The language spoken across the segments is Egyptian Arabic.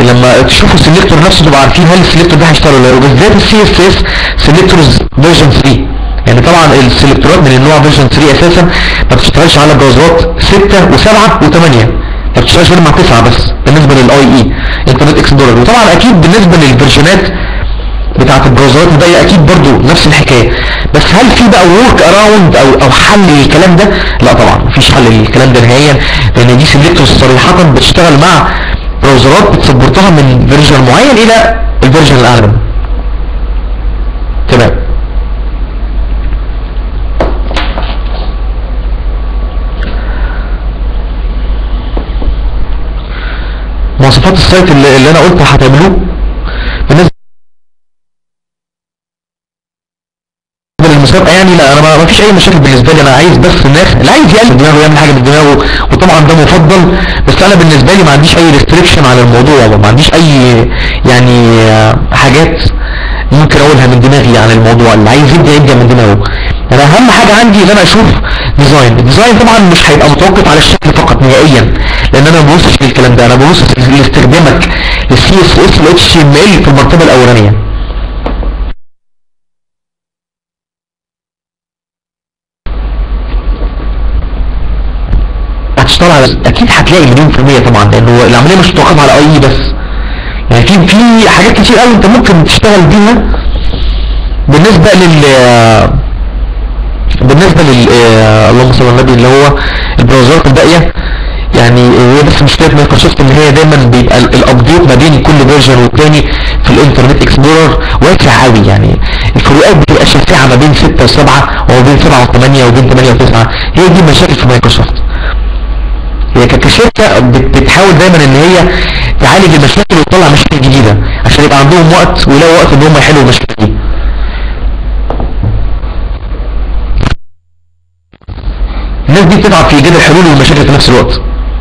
لما تشوفوا السلكتور نفسه تبقوا عارفين هل السلكتور ده هيشتغل ولا لا وبالذات السي اس اس سلكتورز فيرجن 3 يعني طبعا السلكتورات من النوع فيرجن 3 اساسا ما بتشتغلش على براوزرات 6 و7 و8 ما بتشتغلش غير مع 9 بس بالنسبه للاي اي انترنت اكسبلورر وطبعا اكيد بالنسبه للفيرجنات بتاعت البراوزرات الباقيه اكيد برضو نفس الحكايه بس هل في بقى ورك اراوند او او حل للكلام ده لا طبعا مفيش حل للكلام ده نهائيا لان دي سلكتورز صريحه بتشتغل مع براوزرات بتسبورتها من فيرجن معين الى الفيرجن الاعلى منه. تمام مواصفات السايت اللي, اللي انا قلت هتعملوه بالنسبه للمسابقه يعني لا انا ما ما فيش اي مشاكل بالنسبه لي انا عايز بس الناس اللي عايز يقلب دماغه يعمل حاجه من دماغه وطبعا ده مفضل بس انا بالنسبه لي ما عنديش اي ريستريكشن على الموضوع ما عنديش اي يعني آه، حاجات ممكن اقولها من دماغي عن الموضوع اللي عايز يبدا يبدا من دماغه انا اهم حاجه عندي ان انا اشوف ديزاين الديزاين طبعا مش هيبقى متوقف على الشكل فقط نهائيا لان انا ما ببصش للكلام ده انا ببص لاستخدامك للسي اس اس والاتش تي ام ال في المرتبه الاولانيه هتشتغل على اكيد هتلاقي مليون في المية طبعا لانه العملية مش متوقفة على اي بس يعني في في حاجات كتير قوي انت ممكن تشتغل بيها بالنسبة لل بالنسبة لل آه، اللهم صل على النبي اللي هو البراوزرات الباقية يعني هي بس مشكلة مايكروسوفت ان هي دايما بيبقى ال- الابديت ما بين كل فيرجن والتاني في الانترنت اكسبلورر واسع قوي يعني الفروقات بتبقى شاسعة ما بين 6 و7 وما بين 7 و8 وبين 8 و9 هي دي مشاكل في مايكروسوفت هي ك- كشركة بت- بتحاول دايما ان هي تعالج المشاكل وتطلع مشاكل جديدة عشان يبقى عندهم وقت ويلاقوا وقت ان هم يحلوا المشاكل دي الناس دي بتتعب في ايجاد الحلول والمشاكل في نفس الوقت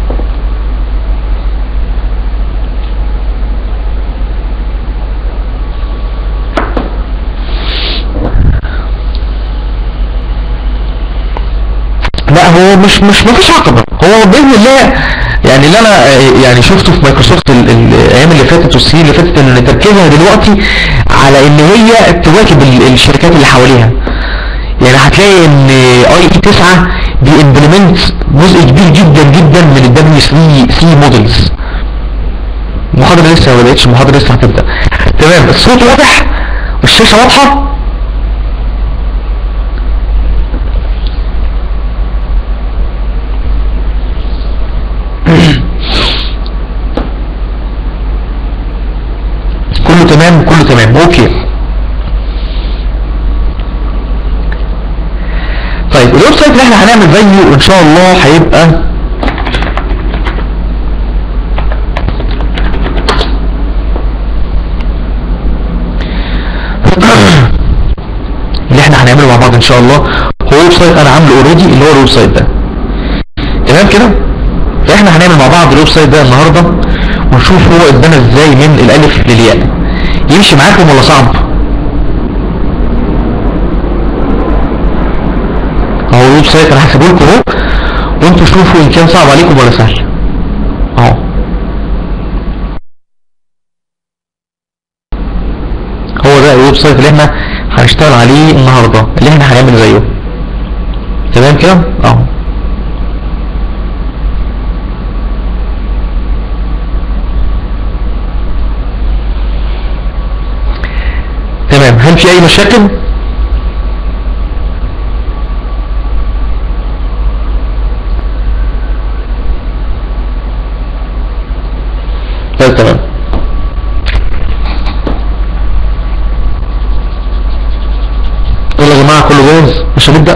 لا هو مش مش مفيش عقبة هو بإذن الله يعني اللي انا آه، يعني شفته في مايكروسوفت ال- ال- الايام اللي فاتت والسنين اللي فاتت ان تركيزها دلوقتي على ان هي تواكب ال- الشركات اللي حواليها يعني هتلاقي ان اي اي 9 بيمبلمنت جزء كبير جدا جدا من الدبليو 3 سي مودلز المحاضرة لسه ما بدأتش المحاضرة لسه هتبدأ تمام الصوت واضح والشاشة واضحة كله تمام كله تمام اوكي طيب الويب سايت اللي احنا هنعمل زيه ان شاء الله هيبقى اللي احنا هنعمله مع بعض ان شاء الله هو ويب سايت انا عامله اوريدي اللي هو الويب سايت ده تمام كده فاحنا هنعمل مع بعض الويب سايت ده النهارده ونشوف هو اتبنى ازاي من الالف للياء يمشي معاكم ولا صعب اهو الويب سايت انا هسيبه لكم اهو وانتوا شوفوا ان كان صعب عليكم ولا سهل اهو هو ده الويب سايت اللي احنا هنشتغل عليه النهارده اللي احنا هنعمل زيه تمام كده اهو تمام هل في اي مشاكل طيب تمام يلا يا جماعة كله جاهز مش هنبدأ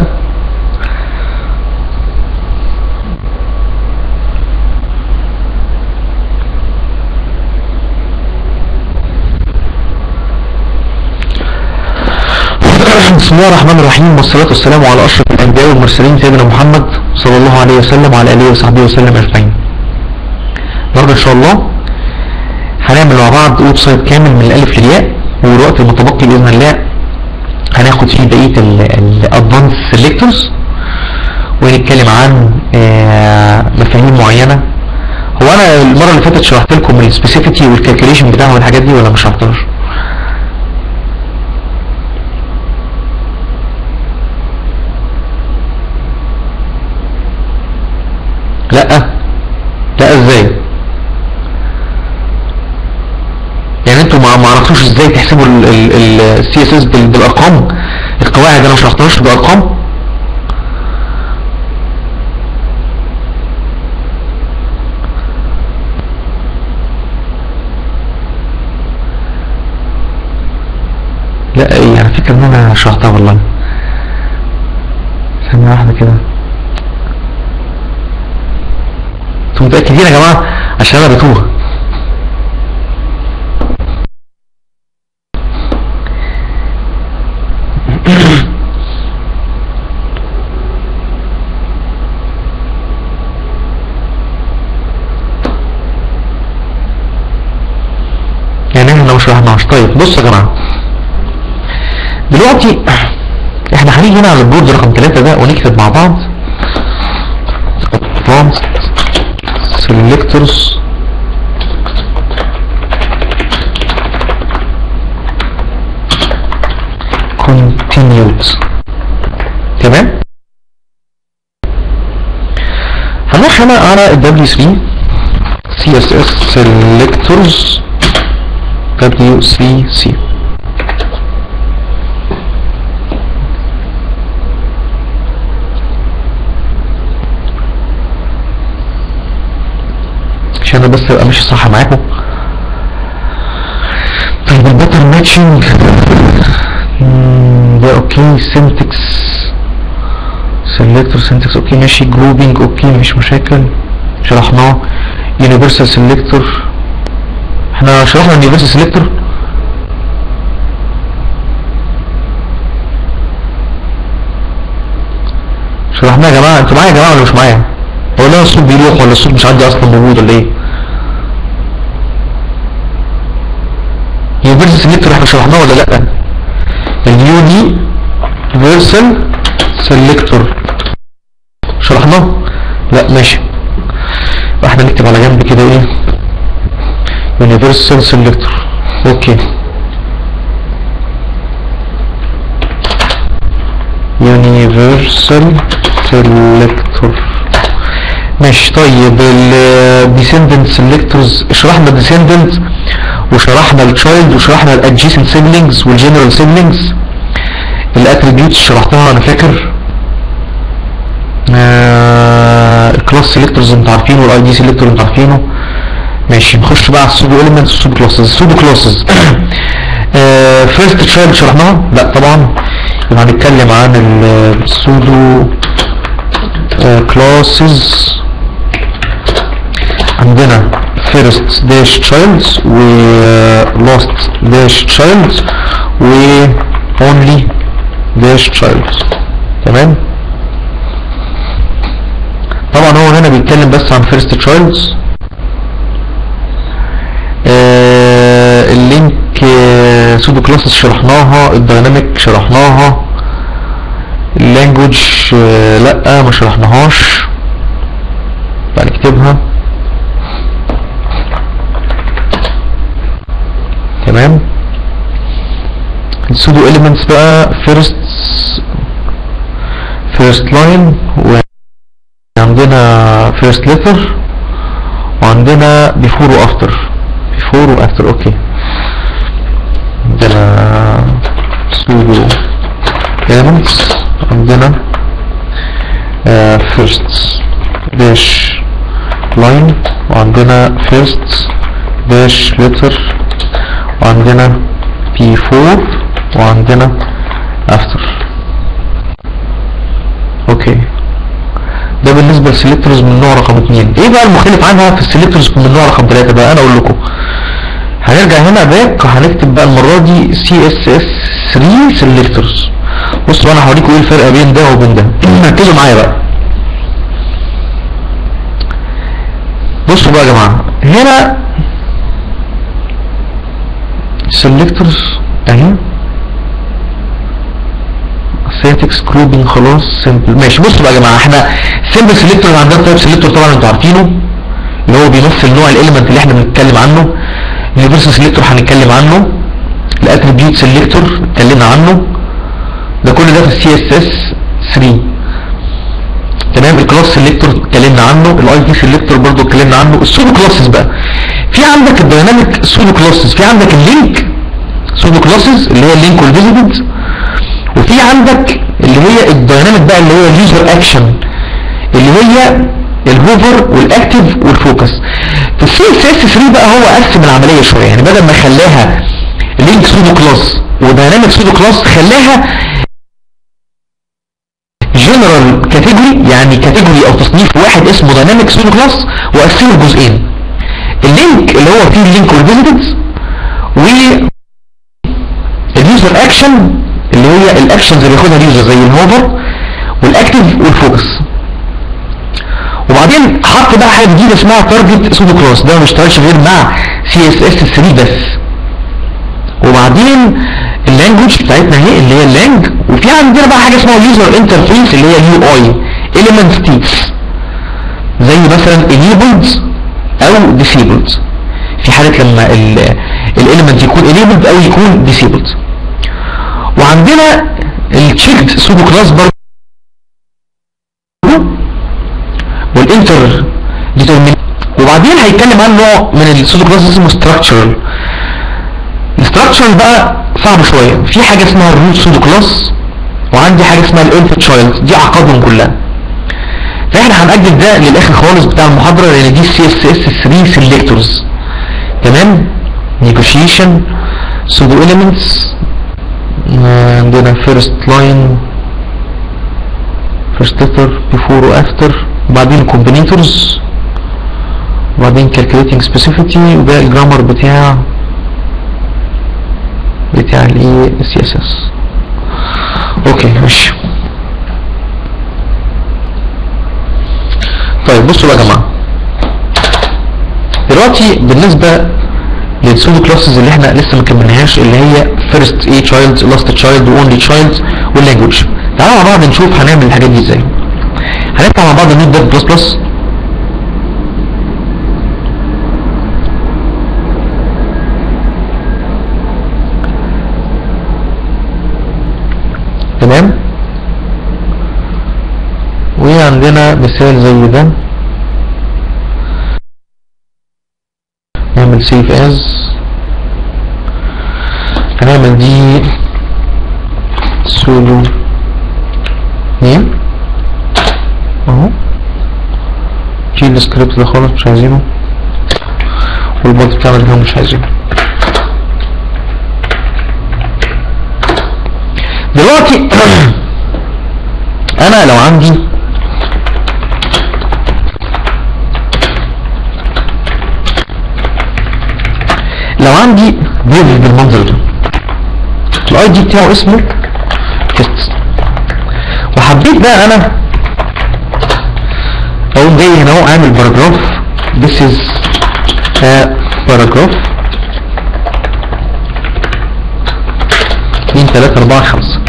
بسم الله الرحمن الرحيم والصلاة والسلام على أشرف الأنبياء والمرسلين سيدنا محمد صلى الله عليه وسلم وعلى آله وصحبه وسلم أجمعين. النهارده إن شاء الله هنعمل مع بعض ويب سايت كامل من الألف للياء والوقت المتبقي بإذن الله هناخد فيه بقية الأدفانس سيلكتورز ونتكلم عن آه، مفاهيم معينة هو انا المره اللي فاتت شرحت لكم السبيسيفيتي والكالكوليشن بتاعهم والحاجات دي ولا ما شرحتهاش لا لا ازاي يعني انتوا ما ما عرفتوش ازاي تحسبوا السي اس اس بالارقام القواعد انا ما شرحتهاش بالارقام لا ايه على فكرة ان انا شرحتها والله ثانية واحدة كده انتوا متأكدين يا جماعة عشان انا بتوه يعني احنا لو شرحناش طيب بصوا يا جماعة دلوقتي احنا هنيجي هنا على البورد رقم 3 ده ونكتب مع بعض advanced selectors continued تمام هنروح هنا على ال W3 CSS selectors W3C عشان انا بس ابقى ماشي صح معاكم طيب الباتر ماتشنج ده اوكي سنتكس سيلكتور سنتكس اوكي ماشي جروبينج اوكي مفيش مشاكل شرحناه يونيفرسال سيلكتور احنا شرحنا اليونيفرسال سيلكتور شرحناه يا جماعه انتوا معايا يا جماعه ولا مش معايا هو لا الصوت بيروح ولا الصوت مش عندي اصلا موجود ولا ايه يونيفرسال سيلكتور احنا شرحناه ولا لا اليوني فيرسال سيلكتور شرحناه لا ماشي احنا نكتب على جنب كده ايه يونيفرسال سيلكتور اوكي يونيفرسال سيلكتور ماشي طيب الديسندنت سيلكتورز شرحنا الديسندنت وشرحنا التشايلد وشرحنا الادجيسنت سيبلينجز والجنرال سيبلينجز الاتريبيوتس شرحتها انا فاكر الكلاس سيلكتورز انتوا عارفينه والاي دي سيلكتور انتوا عارفينه ماشي نخش بقى على السودو اليمنتس والسودو كلاسز السودو كلاسز فيرست تشايلد شرحناها لا طبعا يبقى هنتكلم عن السودو كلاسز عندنا first dash child و last dash child و only dash child تمام طبعا هو هنا بيتكلم بس عن first child آه اللينك آه سودو كلاسز شرحناها الديناميك شرحناها اللانجوج آه لا ما شرحناهاش بقى نكتبها تمام السودو اليمنتس بقى فيرست فيرست لاين وعندنا فيرست ليتر وعندنا بيفور وافتر بيفور وافتر اوكي عندنا سودو اليمنتس عندنا فيرست داش لاين وعندنا فيرست داش ليتر وعندنا P4 وعندنا after اوكي ده بالنسبة للسلكتورز من نوع رقم اتنين ايه بقى المختلف عنها في السلكتورز من نوع رقم تلاتة بقى انا اقول لكم هنرجع هنا باك هنكتب بقى المرة دي CSS 3 سلكتورز بصوا انا هوريكم ايه الفرق بين ده وبين ده ركزوا معايا بقى بصوا بقى يا جماعة هنا selectors اهي static grouping خلاص simple ماشي بصوا بقى يا جماعه احنا simple selector عندنا type selector طبعا انتوا عارفينه اللي هو بيمثل نوع الاليمنت اللي احنا بنتكلم عنه اليونيفرسال سيلكتور هنتكلم عنه الاتريبيوت سيلكتور اتكلمنا عنه ده كل ده في السي اس اس 3 تمام الكلاس سيلكتور اتكلمنا عنه الاي بي سيلكتور برضو اتكلمنا عنه السودو كلاسز بقى في عندك الدايناميك سودو كلاسز في عندك اللينك سودو كلاسز اللي هي اللينك والفيزيبلز وفي عندك اللي هي الدايناميك بقى اللي هي اليوزر اكشن اللي هي الهوفر والاكتف والفوكس في السي اس اس 3 بقى هو قسم العمليه شويه يعني بدل ما خلاها لينك سودو كلاس ودايناميك سودو كلاس خلاها جنرال كاتيجوري يعني كاتيجوري او تصنيف واحد اسمه دايناميك سودو كلاس وقسمه لجزئين اللينك اللي هو فيه اللينك والفيزيتنز و اليوزر اكشن اللي هي الاكشنز اللي بياخدها اليوزر زي الهوفر والاكتف والفوكس وبعدين حط بقى حاجه جديده اسمها تارجت سودو كلاس ده ما بيشتغلش غير مع سي اس اس 3 بس وبعدين اللانجوج بتاعتنا اهي اللي هي اللانج وفي عندنا بقى حاجه اسمها يوزر انترفيس اللي هي اليو اي element states زي مثلا enabled او disabled في حالة لما الاليمنت يكون enabled او يكون disabled وعندنا التشيكد سودو كلاس برضه والانتر ديترمين وبعدين هيتكلم عن نوع من السودو كلاس اسمه structural الستراكشر بقى صعب شوية في حاجة اسمها الروت سودو كلاس وعندي حاجة اسمها الانف تشايلد دي عقدهم كلها فاحنا هنأجل ده للاخر خالص بتاع المحاضرة لان دي سي اس اس 3 سيلكتورز تمام نيجوشيشن سودو اليمنتس عندنا فيرست لاين فيرست لتر بيفور وافتر وبعدين كومبينيتورز وبعدين calculating specificity وده الجرامر بتاع بتاع الايه السي اس اس اوكي ماشي طيب بصوا بقى يا جماعه دلوقتي بالنسبه للسودو كلاسز اللي احنا لسه ما كملناهاش اللي هي فيرست اي تشايلد لاست تشايلد واونلي تشايلد واللانجوج تعالوا مع بعض نشوف هنعمل الحاجات دي ازاي هنفتح مع بعض النوت دوت بلس بلس تمام وعندنا مثال زي ده نعمل سيف از هنعمل دي سولو نيم اهو شيل السكريبت ده خالص مش عايزينه والبوت بتاعنا ده مش عايزينه دلوقتي انا لو عندي لو عندي ديف بالمنظر ده الاي دي بتاعه اسمه تيست وحبيت بقى انا اقوم جاي هنا اهو عامل باراجراف this is a paragraph 2 3 4 5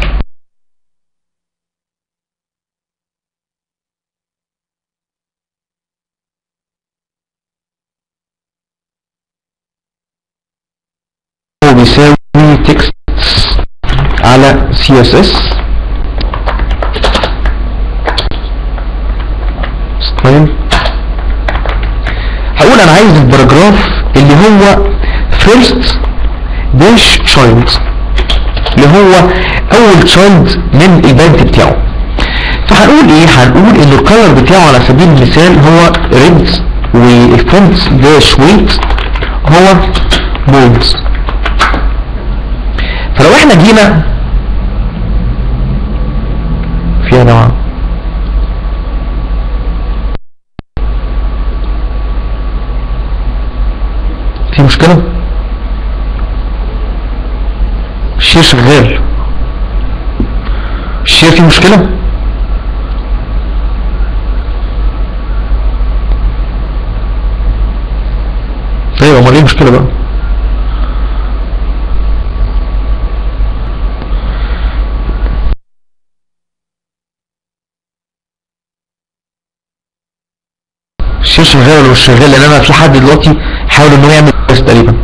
هو بيساوي تكست على CSS ستايل هقول انا عايز الباراجراف اللي هو first dash child اللي هو اول child من البنت بتاعه فهنقول ايه هنقول ان الكلر بتاعه على سبيل المثال هو red والفونت داش ويت هو بولد فلو احنا جينا في يا جماعه في مشكلة الشير شغال الشير فيه مشكلة طيب امال ايه المشكلة بقى الشير الريفرش شغال ولا مش شغال لان انا في حد دلوقتي حاول ان هو يعمل ريفرش تقريبا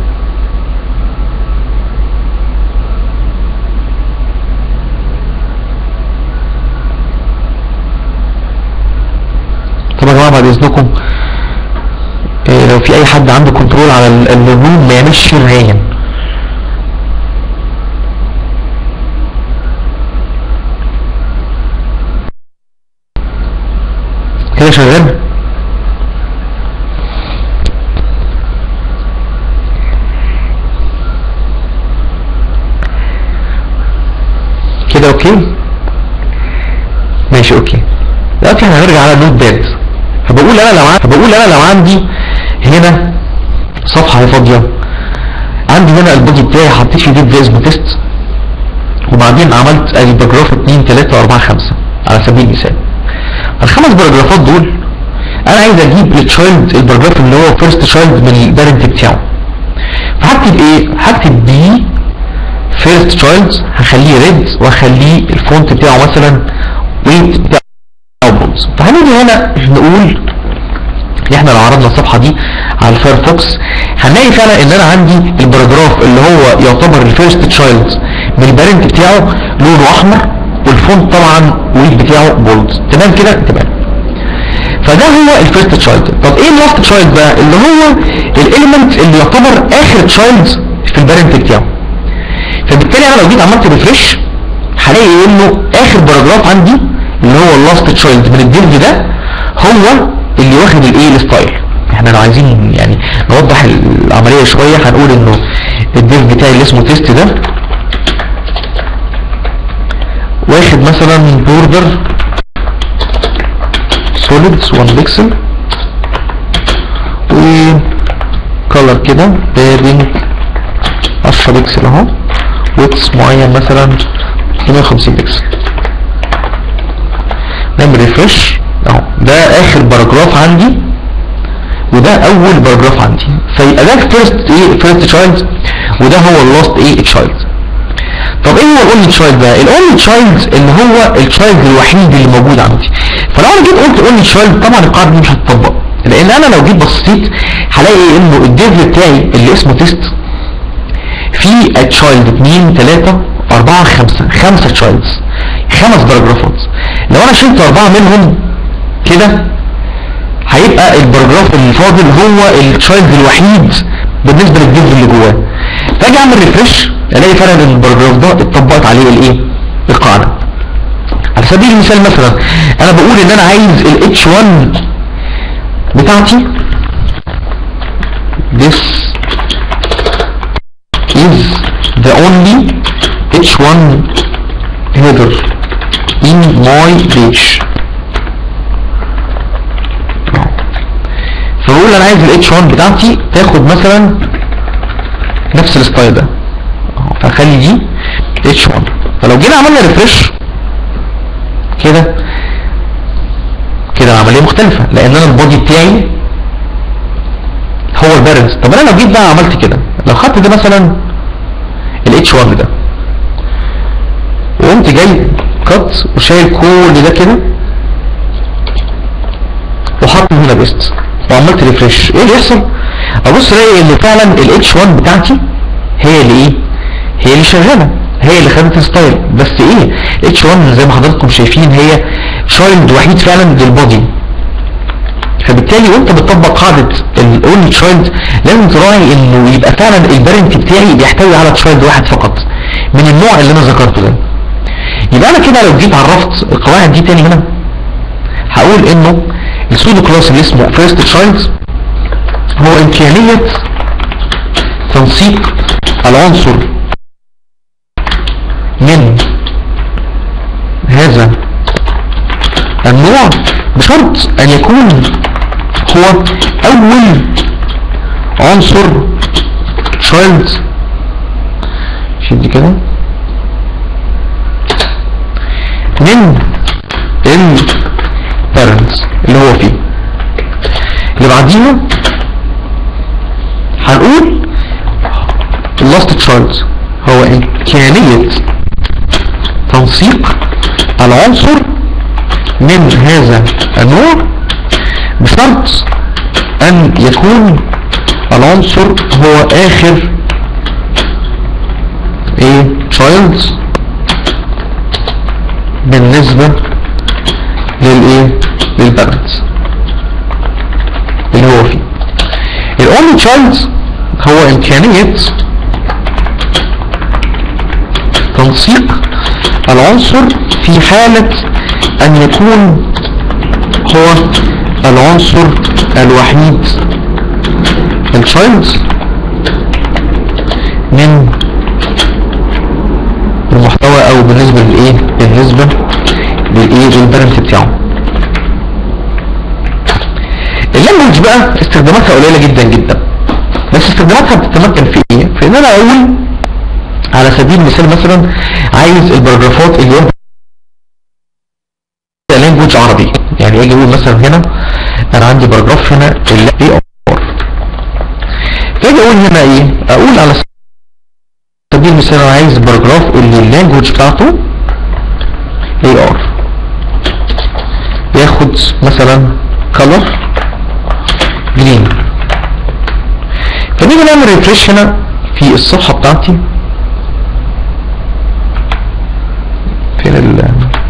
طب يا جماعه بعد اذنكم إيه لو في اي حد عنده كنترول على ال- النور ما يعملش شير هاين كده شغال كده اوكي ماشي اوكي دلوقتي احنا هنرجع على النوت باد فبقول انا لو عندي فبقول انا لو عندي هنا صفحه فاضيه عندي هنا البودي بتاعي حطيت فيه ديف اسمه تيست وبعدين عملت ادي باراجراف 2 3 4 5 على سبيل المثال الخمس باراجرافات دول انا عايز اجيب للتشايلد الباراجراف اللي هو فيرست تشايلد من البارنت بتاعه فهكتب ايه هكتب بي فيرست تشايلد هخليه ريد واخليه الفونت بتاعه مثلا ويت بتاعه بولز فهنيجي هنا نقول ان احنا لو عرضنا الصفحه دي على الفايرفوكس هنلاقي فعلا ان انا عندي الباراجراف اللي هو يعتبر الفيرست تشايلد من البارنت بتاعه لونه احمر والفونت طبعا ويت بتاعه بولد تمام كده تمام فده هو الفيرست تشايلد طب ايه اللاست تشايلد بقى اللي هو الاليمنت اللي يعتبر اخر تشايلد في البارنت بتاعه فبالتالي انا لو جيت عملت ريفرش هلاقي انه اخر باراجراف عندي اللي هو اللاست تشايلد من الديف ده هو اللي واخد الايه الستايل احنا لو عايزين يعني نوضح العمليه شويه هنقول انه الديف بتاعي اللي اسمه تيست ده واخد مثلا بوردر سوليد 1 بيكسل و كولر كده بادنج 10 بيكسل اهو ويتس معين مثلا 250 بيكسل نعمل ريفرش اهو ده اخر باراجراف عندي وده اول باراجراف عندي فيبقى ده فيرست ايه فيرست تشايلد وده هو اللاست ايه تشايلد طب ايه هو الاونلي تشايلد ده الاونلي تشايلد اللي هو التشايلد الوحيد اللي موجود عندي فلو انا جيت قلت اونلي تشايلد طبعا القاعده دي مش هتطبق لان انا لو جيت بصيت هلاقي انه الديف بتاعي اللي اسمه تيست في تشايلد 2 3 4 5 5 تشايلدز خمس باراجرافات لو انا شلت اربعه منهم كده هيبقى الباراجراف اللي فاضل هو التشايلد الوحيد بالنسبه للديف اللي جواه فاجي اعمل ريفرش الاقي فعلا ان الباراجراف ده اتطبقت عليه الايه القاعده على سبيل المثال مثلا انا بقول ان انا عايز ال H1 بتاعتي this is the only H1 header in my page فبقول انا عايز ال H1 بتاعتي تاخد مثلا نفس الستايل ده اهو فخلي دي H1 فلو جينا عملنا ريفرش كده كده العمليه مختلفه لان انا البودي بتاعي هو البارنت طب انا لو جيت بقى عملت كده لو خدت ده مثلا ال H1 ده وقمت جاي كات وشايل كل ده كده وحط هنا بيست وعملت ريفرش ايه اللي يحصل ابص الاقي ان فعلا ال H1 بتاعتي هي اللي ايه هي اللي شغاله هي اللي خدت الستايل بس ايه H1 زي ما حضراتكم شايفين هي تشايلد وحيد فعلا للبودي فبالتالي وانت بتطبق قاعدة الاونلي تشايلد لازم تراعي انه يبقى فعلا البارنت بتاعي بيحتوي على تشايلد واحد فقط من النوع اللي انا ذكرته ده يبقى انا كده لو جيت عرفت القواعد دي تاني هنا هقول انه السودو كلاس اللي اسمه فيرست تشايلد هو امكانية تنسيق العنصر من هذا النوع بشرط ان يكون هو اول عنصر child شد كده من ال parents اللي هو فيه اللي بعديها هنقول last child هو امكانية تنسيق العنصر من هذا النوع بشرط ان يكون العنصر هو اخر ايه child بالنسبة للايه للبارنتس اللي هو فيه الاونلي child هو امكانية تنسيق العنصر في حالة ان يكون هو العنصر الوحيد الشايلد من المحتوى او بالنسبة للايه بالنسبة للايه للبرنت بتاعه اللانجوج بقى استخداماتها قليلة جدا جدا بس استخداماتها بتتمكن في ايه في ان انا اقول على سبيل المثال مثلا عايز البراجرافات اللي هي لانجوج عربي يعني اجي اقول مثلا هنا انا عندي باراجراف هنا اللي اي ار فاجي اقول هنا ايه اقول على سبيل المثال انا عايز باراجراف اللي اللانجوج بتاعته اي ار ياخد مثلا color جرين فنيجي نعمل ريفريش هنا في الصفحة بتاعتي فين ال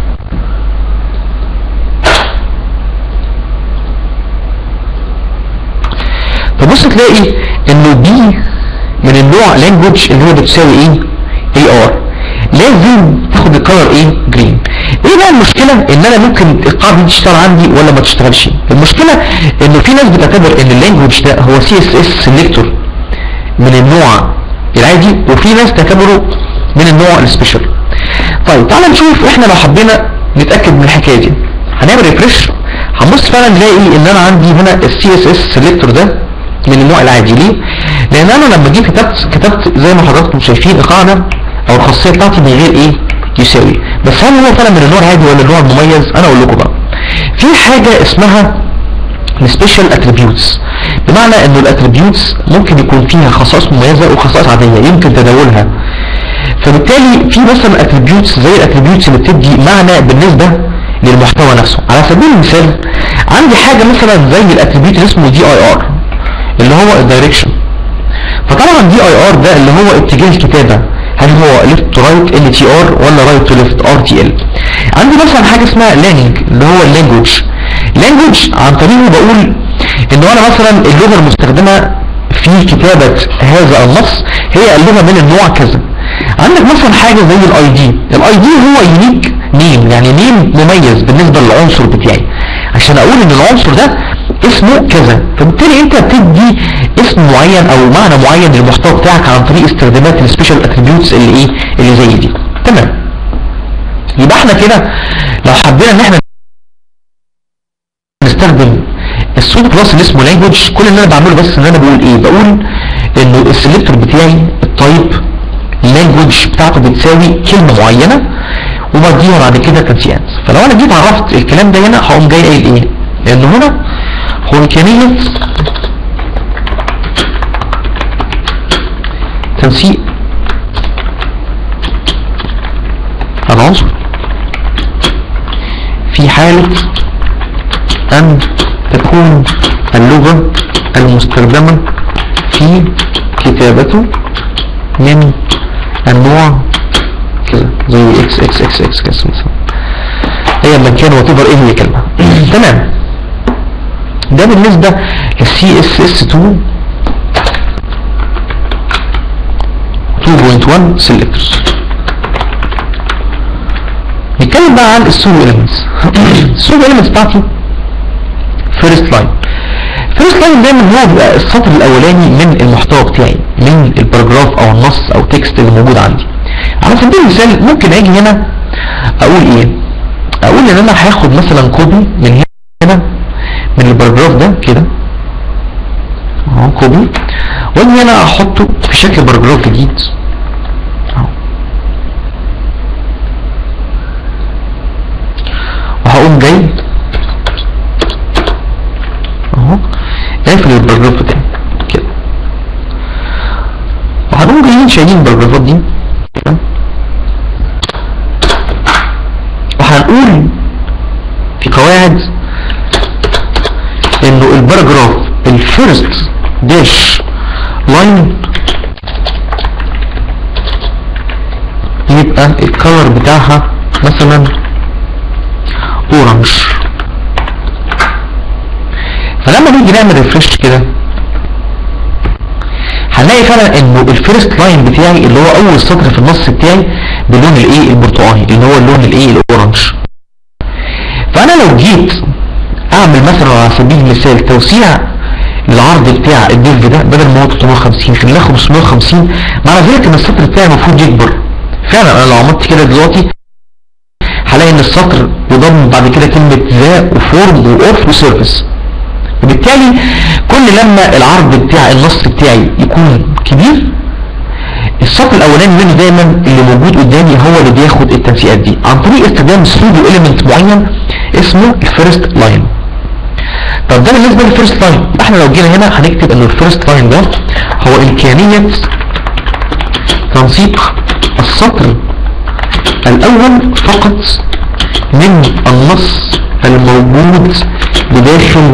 فبص تلاقي انه دي من النوع لانجوج اللي هو بتساوي ايه اي ار لازم تاخد الكلر ايه جرين ايه بقى المشكلة ان انا ممكن القاعدة دي تشتغل عندي ولا ما تشتغلش المشكلة انه في ناس بتعتبر ان اللانجوج ده هو سي اس اس سيلكتور من النوع العادي وفي ناس تعتبره من النوع السبيشال طيب تعالى نشوف احنا لو حبينا نتاكد من الحكايه دي هنعمل ريفرش هنبص فعلا نلاقي ان انا عندي هنا السي اس اس سيلكتور ده من النوع العادي ليه لان انا لما جيت كتبت كتبت زي ما حضراتكم شايفين القاعده او الخاصيه بتاعتي من غير ايه يساوي بس هل هو فعلا من النوع العادي ولا النوع المميز انا اقول لكم بقى في حاجه اسمها السبيشال اتريبيوتس بمعنى انه الاتريبيوتس ممكن يكون فيها خصائص مميزه وخصائص عاديه يمكن تداولها فبالتالي في مثلا اتريبيوتس زي الاتريبيوتس اللي بتدي معنى بالنسبه للمحتوى نفسه على سبيل المثال عندي حاجه مثلا زي الاتريبيوت اللي اسمه دي اي ار اللي هو الدايركشن فطبعا دي اي ار ده اللي هو اتجاه الكتابه هل هو ليفت تو رايت ال تي ار ولا رايت تو ليفت ار تي ال عندي مثلا حاجه اسمها لانج اللي هو اللانجوج لانجوج عن طريقه بقول انه انا مثلا اللغه المستخدمه في كتابه هذا النص هي اللغه من النوع كذا عندك مثلا حاجه زي الاي دي الاي دي هو يونيك نيم يعني نيم مميز بالنسبه للعنصر بتاعي عشان اقول ان العنصر ده اسمه كذا فبالتالي انت بتدي اسم معين او معنى معين للمحتوى بتاعك عن طريق استخدامات السبيشال اتريبيوتس اللي ايه اللي زي دي تمام يبقى احنا كده لو حبينا ان احنا نستخدم الصوت بلس اللي اسمه لانجوج كل اللي انا بعمله بس ان انا بقول ايه بقول انه السلكتور بتاعي التايب اللانجوج بتاعته بتساوي كلمه معينه وبديها بعد كده كونسيانس فلو انا جيت عرفت الكلام ده هنا هقوم جاي قايل ايه لانه هنا هو امكانيه تنسيق العنصر في حالة أن تكون اللغة المستخدمة في كتابته من النوع كذا زي اكس اكس اكس اكس كذا مثلا ايا ما كان وتبر ايه هي كلمة تمام ده بالنسبة للسي اس اس 2 2.1 سيلكتورز نتكلم بقى عن السولو اليمنتس السولو اليمنتس بتاعتي فيرست لاين فيرست لاين دايما هو بيبقى السطر الاولاني من المحتوى بتاعي من الباراجراف او النص او تكست اللي موجود عندي على سبيل المثال ممكن اجي هنا اقول ايه اقول ان انا هاخد مثلا كوبي من هنا من الباراجراف ده كده اهو كوبي واجي هنا احطه في شكل باراجراف جديد اهو وهقوم جاي اهو قافل الباراجراف بتاعي كده وهنقوم جايين شايلين الباراجرافات دي كده وهنقول في قواعد انه الباراجراف الفيرست داش لاين يبقى الكلر بتاعها مثلا اورنج فلما نيجي نعمل ريفرش كده هنلاقي فعلا انه الفيرست لاين بتاعي اللي هو اول سطر في النص بتاعي باللون الايه البرتقاني اللي هو اللون الايه الاورنج فانا لو جيت اعمل مثلا على سبيل المثال توسيع العرض بتاع الديف ده بدل ما هو 350 خلاه 550 معنى ذلك ان السطر بتاعي المفروض يكبر فعلا انا لو عملت كده دلوقتي هلاقي ان السطر يضم بعد كده كلمة ذا وفورم واوف وسيرفيس وبالتالي كل لما العرض بتاع النص بتاعي يكون كبير السطر الاولاني منه دايما اللي موجود قدامي هو اللي بياخد التنسيقات دي عن طريق استخدام سودو اليمنت معين اسمه الفيرست لاين طب ده بالنسبه للفيرست لاين احنا لو جينا هنا هنكتب ان الفيرست لاين ده هو امكانيه تنسيق السطر الاول فقط من النص الموجود بداخل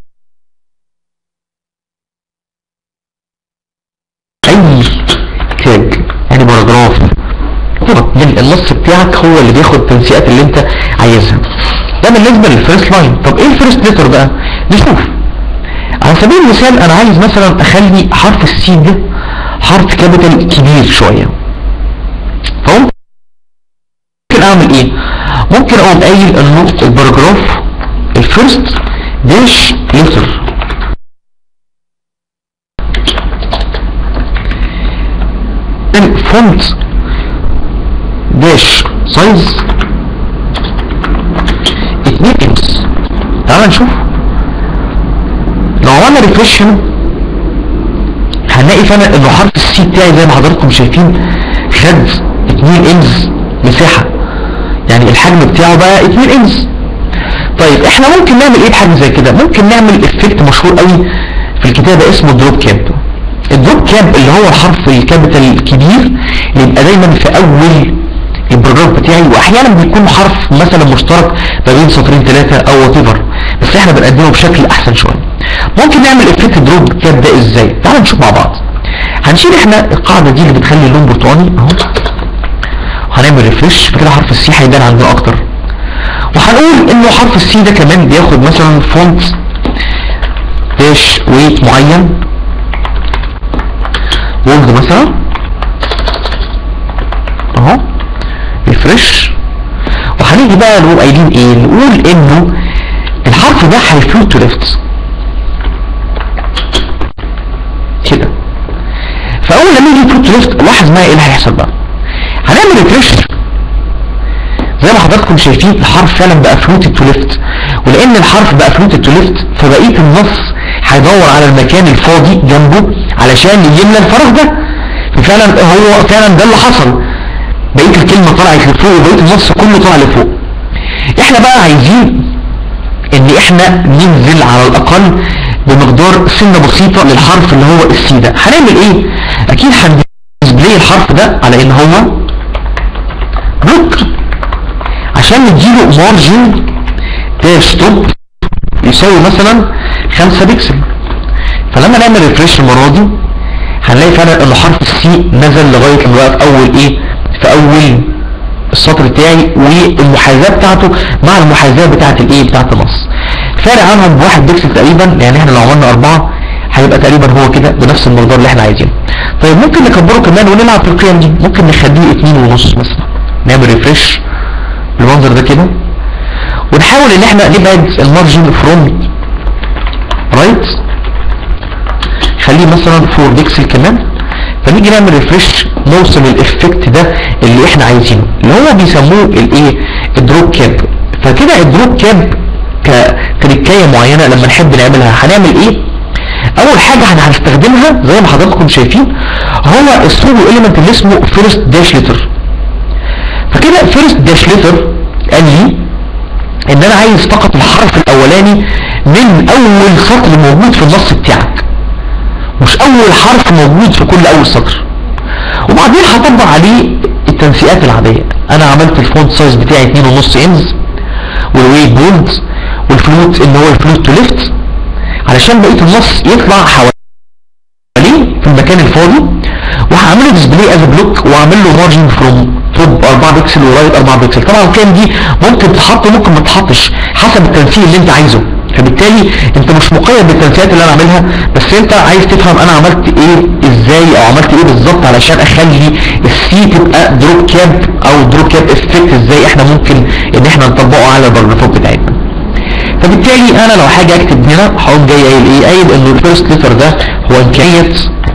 اي تاج يعني باراجراف فقط من النص بتاعك هو اللي بياخد التنسيقات اللي انت عايزها ده بالنسبه للفيرست لاين طب ايه الفيرست ليتر بقى نشوف على سبيل المثال انا عايز مثلا اخلي حرف السي ده حرف كابيتال كبير شويه فممكن اعمل ايه ممكن اقوم قايل انه الباراجراف الفيرست داش ليتر فونت داش سايز 2 انس تعال نشوف لو عملنا ريفرش هنا هنلاقي فعلا انه حرف السي بتاعي زي ما حضراتكم شايفين خد 2 انز مساحه يعني الحجم بتاعه بقى 2 انز طيب احنا ممكن نعمل ايه بحاجه زي كده ممكن نعمل افكت مشهور قوي في الكتابه اسمه دروب كاب الدروب كاب اللي هو الحرف الكابيتال الكبير اللي يبقى دايما في اول البروجرام بتاعي واحيانا بيكون حرف مثلا مشترك ما بين سطرين ثلاثه او وات بس احنا بنقدمه بشكل احسن شويه ممكن نعمل افكت دروب كاب ده ازاي تعالوا نشوف مع بعض هنشيل احنا القاعده دي اللي بتخلي اللون برتقاني اهو هنعمل ريفرش فكده حرف السي هيبان عندنا اكتر وهنقول انه حرف السي ده كمان بياخد مثلا فونت داش ويت معين وولد مثلا اهو ريفرش وهنيجي بقى نقول قايلين ايه نقول انه الحرف ده هيفلوت تو ليفت كده فاول لما يجي فلوت تو ليفت لاحظ معايا ايه اللي هيحصل بقى هنعمل ريفرش زي ما حضراتكم شايفين الحرف فعلا بقى فلوتد تو ليفت ولان الحرف بقى فلوتد تو ليفت فبقيه النص هيدور على المكان الفاضي جنبه علشان يملى الفراغ ده ففعلا هو فعلا ده اللي حصل بقيه الكلمه طلعت لفوق وبقيه النص كله طلع لفوق احنا بقى عايزين ان احنا ننزل على الاقل بمقدار سنه بسيطه للحرف اللي هو السي ده هنعمل ايه اكيد هنديسبلاي الحرف ده على ان هو بلوك عشان نديله مارجن داش توب يساوي مثلا 5 بكسل فلما نعمل ريفريش المره دي هنلاقي فعلا ان حرف السي نزل لغايه لما بقى في اول ايه في اول السطر بتاعي والمحاذاه بتاعته مع المحاذاه بتاعه الايه بتاعه النص فارق عنهم بواحد بكسل تقريبا يعني احنا لو عملنا اربعه هيبقى تقريبا هو كده بنفس المقدار اللي احنا عايزينه طيب ممكن نكبره كمان ونلعب في القيم دي ممكن نخليه اتنين ونص مثلا نعمل ريفريش بالمنظر ده كده ونحاول ان احنا نبعد المارجن فروم رايت خليه مثلا 4 بيكسل كمان فنيجي نعمل ريفريش نوصل للافكت ده اللي احنا عايزينه اللي هو بيسموه الايه الدروب كاب فكده الدروب كاب كتركايه معينه لما نحب نعملها هنعمل ايه اول حاجه احنا هنستخدمها زي ما حضراتكم شايفين هو السولو اليمنت اللي اسمه فيرست داش لتر فكده فيرست داش لتر قال لي ان انا عايز فقط الحرف الاولاني من اول سطر موجود في النص بتاعك مش اول حرف موجود في كل اول سطر وبعدين هطبق عليه التنسيقات العادية انا عملت الفونت سايز بتاعي 2.5 انز والويت بولد والفلوت اللي هو الفلوت تو ليفت على علشان بقيه النص يطلع حواليه في المكان الفاضي وهعمله ديسبلاي از بلوك واعمل له مارجن فروم توب 4 بكسل ورايت 4 بكسل طبعا القيم دي ممكن تتحط ممكن ما تتحطش حسب التنسيق اللي انت عايزه فبالتالي انت مش مقيد بالتنسيقات اللي انا عاملها بس انت عايز تفهم انا عملت ايه ازاي او عملت ايه بالظبط علشان اخلي السي تبقى دروب كاب او دروب كاب افكت ازاي احنا ممكن ان احنا نطبقه على البرنامج بتاعتنا فبالتالي انا لو حاجه اكتب هنا هقوم جاي قايل ايه قايل ان الفيرست ليتر ده هو امكانيه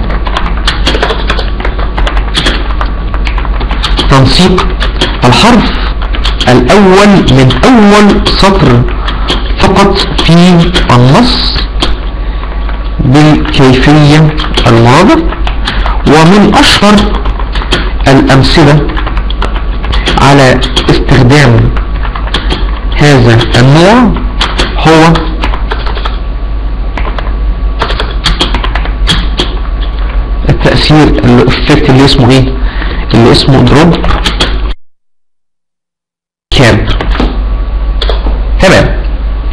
تنسيق الحرف الاول من اول سطر فقط في النص بالكيفية المرادة ومن اشهر الامثلة على استخدام هذا النوع هو التأثير الافكت اللي اسمه ايه اللي اسمه دروب كاب تمام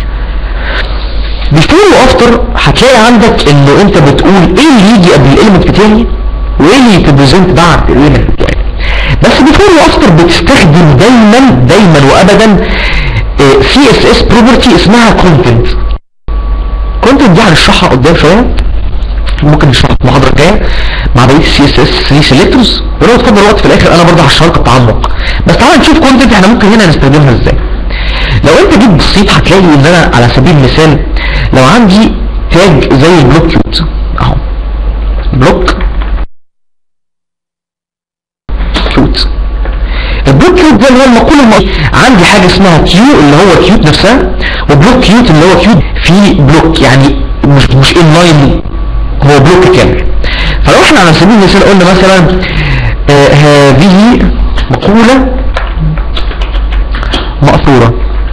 بيفور وافتر هتلاقي عندك انه انت بتقول ايه اللي يجي قبل الاليمنت بتاعي وايه اللي يتبريزنت بعد الاليمنت بتاعي بس بيفور وافتر بتستخدم دايما دايما وابدا سي اس اس بروبرتي اسمها كونتنت كونتنت دي هنشرحها قدام شويه ممكن نشرحها في المحاضره الجايه مع بقيه السي اس اس 3 سيلكتورز ولو اتفضل وقت في الاخر انا برضه هشرح لك التعمق بس تعالى نشوف كونتنت احنا ممكن هنا نستخدمها ازاي لو انت جيت بصيت هتلاقي ان انا على سبيل المثال لو عندي تاج زي البلوك كيوت اهو بلوك كيوت البلوك كيوت ده اللي هو المقولة الم... عندي حاجة اسمها كيو اللي هو كيوت نفسها وبلوك كيوت اللي هو كيوت في بلوك يعني مش مش ان لاين هو بلوك كامل فلو احنا على سبيل المثال قلنا مثلا آه هذه مقولة مأثورة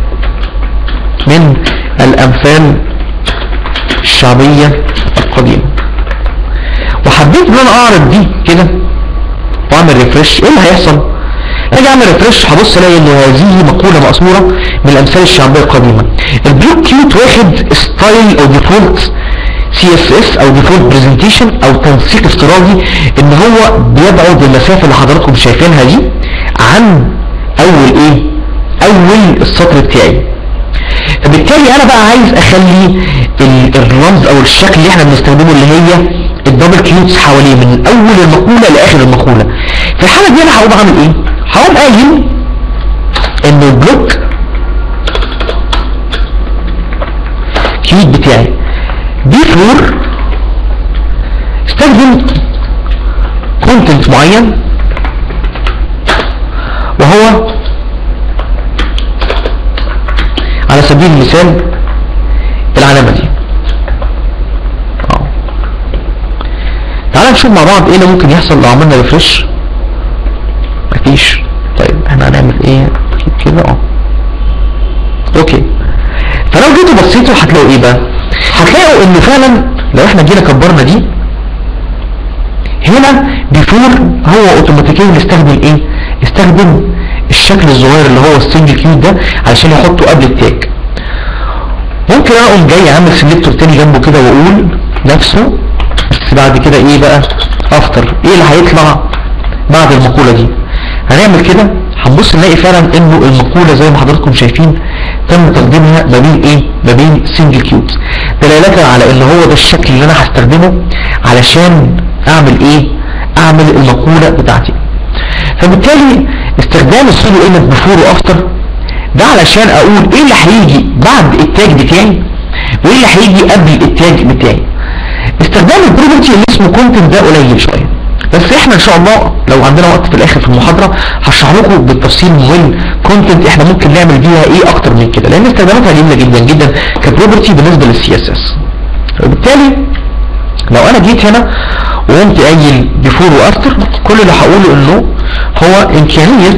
من الأمثال الشعبية القديمة وحبيت ان انا اعرض دي كده واعمل ريفرش ايه اللي هيحصل اجي اعمل ريفرش هبص الاقي ان هذه مقولة مأثورة من الامثال الشعبية القديمة البلوك كيوت واخد ستايل او ديفولت سي اس اس او ديفولت برزنتيشن او تنسيق افتراضي ان هو بيبعد المسافة اللي حضراتكم شايفينها دي عن اول ايه اول السطر بتاعي فبالتالي انا بقى عايز اخلي الرمز او الشكل اللي احنا بنستخدمه اللي هي الدبل كيوتس حواليه من اول المقولة لاخر المقولة في الحالة دي انا هقوم اعمل ايه هقوم قايل ان البلوك كيوت بتاعي دي فلور استخدم كونتنت معين وهو على سبيل المثال العلامة دي تعال نشوف مع بعض ايه اللي ممكن يحصل لو عملنا ريفرش مفيش طيب احنا هنعمل ايه كده اه اوكي فلو جيتوا بصيتوا هتلاقوا ايه بقى هتلاقوا ان فعلا لو احنا جينا كبرنا دي هنا بيفور هو اوتوماتيكيا يستخدم ايه يستخدم الشكل الصغير اللي هو السنجل كيوت ده علشان يحطه قبل التاج ممكن انا اقوم جاي عامل سيلكتور تاني جنبه كده واقول نفسه بس بعد كده ايه بقى افتر ايه اللي هيطلع بعد المقولة دي هنعمل كده هنبص نلاقي فعلا انه المقولة زي ما حضراتكم شايفين تم تقديمها ما بين ايه ما بين سنجل كيوت دلالة على ان هو ده الشكل اللي انا هستخدمه علشان اعمل ايه اعمل المقولة بتاعتي فبالتالي استخدام السودو ايمنت بفور وافتر ده علشان اقول ايه اللي هيجي بعد التاج بتاعي وايه اللي هيجي قبل التاج بتاعي استخدام البروبرتي اللي اسمه كونتنت ده قليل شويه بس احنا ان شاء الله لو عندنا وقت في الاخر في المحاضره هشرح لكم بالتفصيل مهم كونتنت احنا ممكن نعمل بيها ايه اكتر من كده لان استخداماتها جميله جدا جدا كبروبرتي بالنسبه للسي اس اس وبالتالي لو انا جيت هنا وقمت قايل بيفور وافتر كل اللي هقوله انه هو امكانيه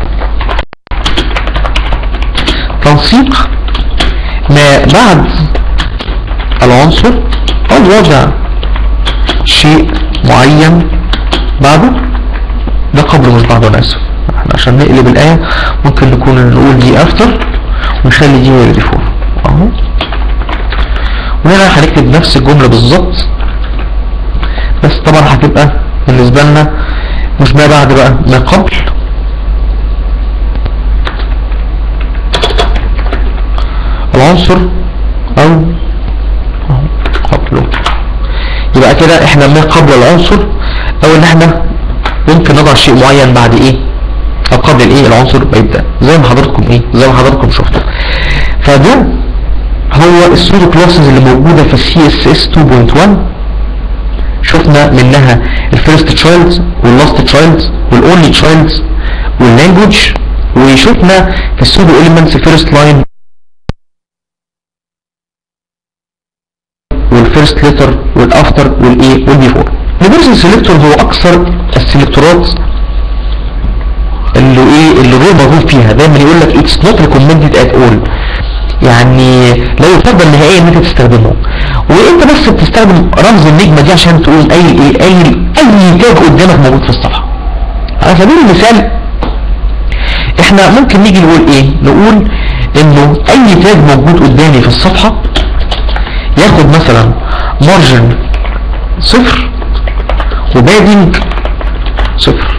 تنسيق ما بعد العنصر او وضع شيء معين بعده ده قبل مش بعده انا اسف احنا عشان نقلب الايه ممكن نكون نقول دي افتر ونخلي دي هي اللي فوق اهو وهنا هنكتب نفس الجملة بالظبط بس طبعا هتبقى بالنسبة لنا مش ما بعد بقى ما قبل العنصر او أو قبله يبقى كده احنا ما قبل العنصر او ان احنا ممكن نضع شيء معين بعد ايه او قبل الايه العنصر بيبدأ زي ما حضراتكم ايه زي ما حضراتكم شفتوا فده هو السودو كلاسز اللي موجودة في السي اس اس 2.1 شفنا منها الفيرست تشايلد واللاست تشايلد والاونلي تشايلد واللانجوج وشفنا في السودو اليمنتس فيرست لاين والفيرست ليتر والافتر والايه والبيفور اليونيفرسال سيلكتور هو اكثر السيلكتورات اللي ايه اللي غير مرغوب فيها دايما يقول لك اتس نوت ريكومندد ات اول يعني لا يفضل نهائيا ان انت تستخدمه وانت بس بتستخدم رمز النجمه دي عشان تقول اي ايه اي اي تاج قدامك موجود في الصفحه على سبيل المثال احنا ممكن نيجي نقول ايه نقول انه اي تاج موجود قدامي في الصفحه ياخد مثلا مارجن صفر وبادنج صفر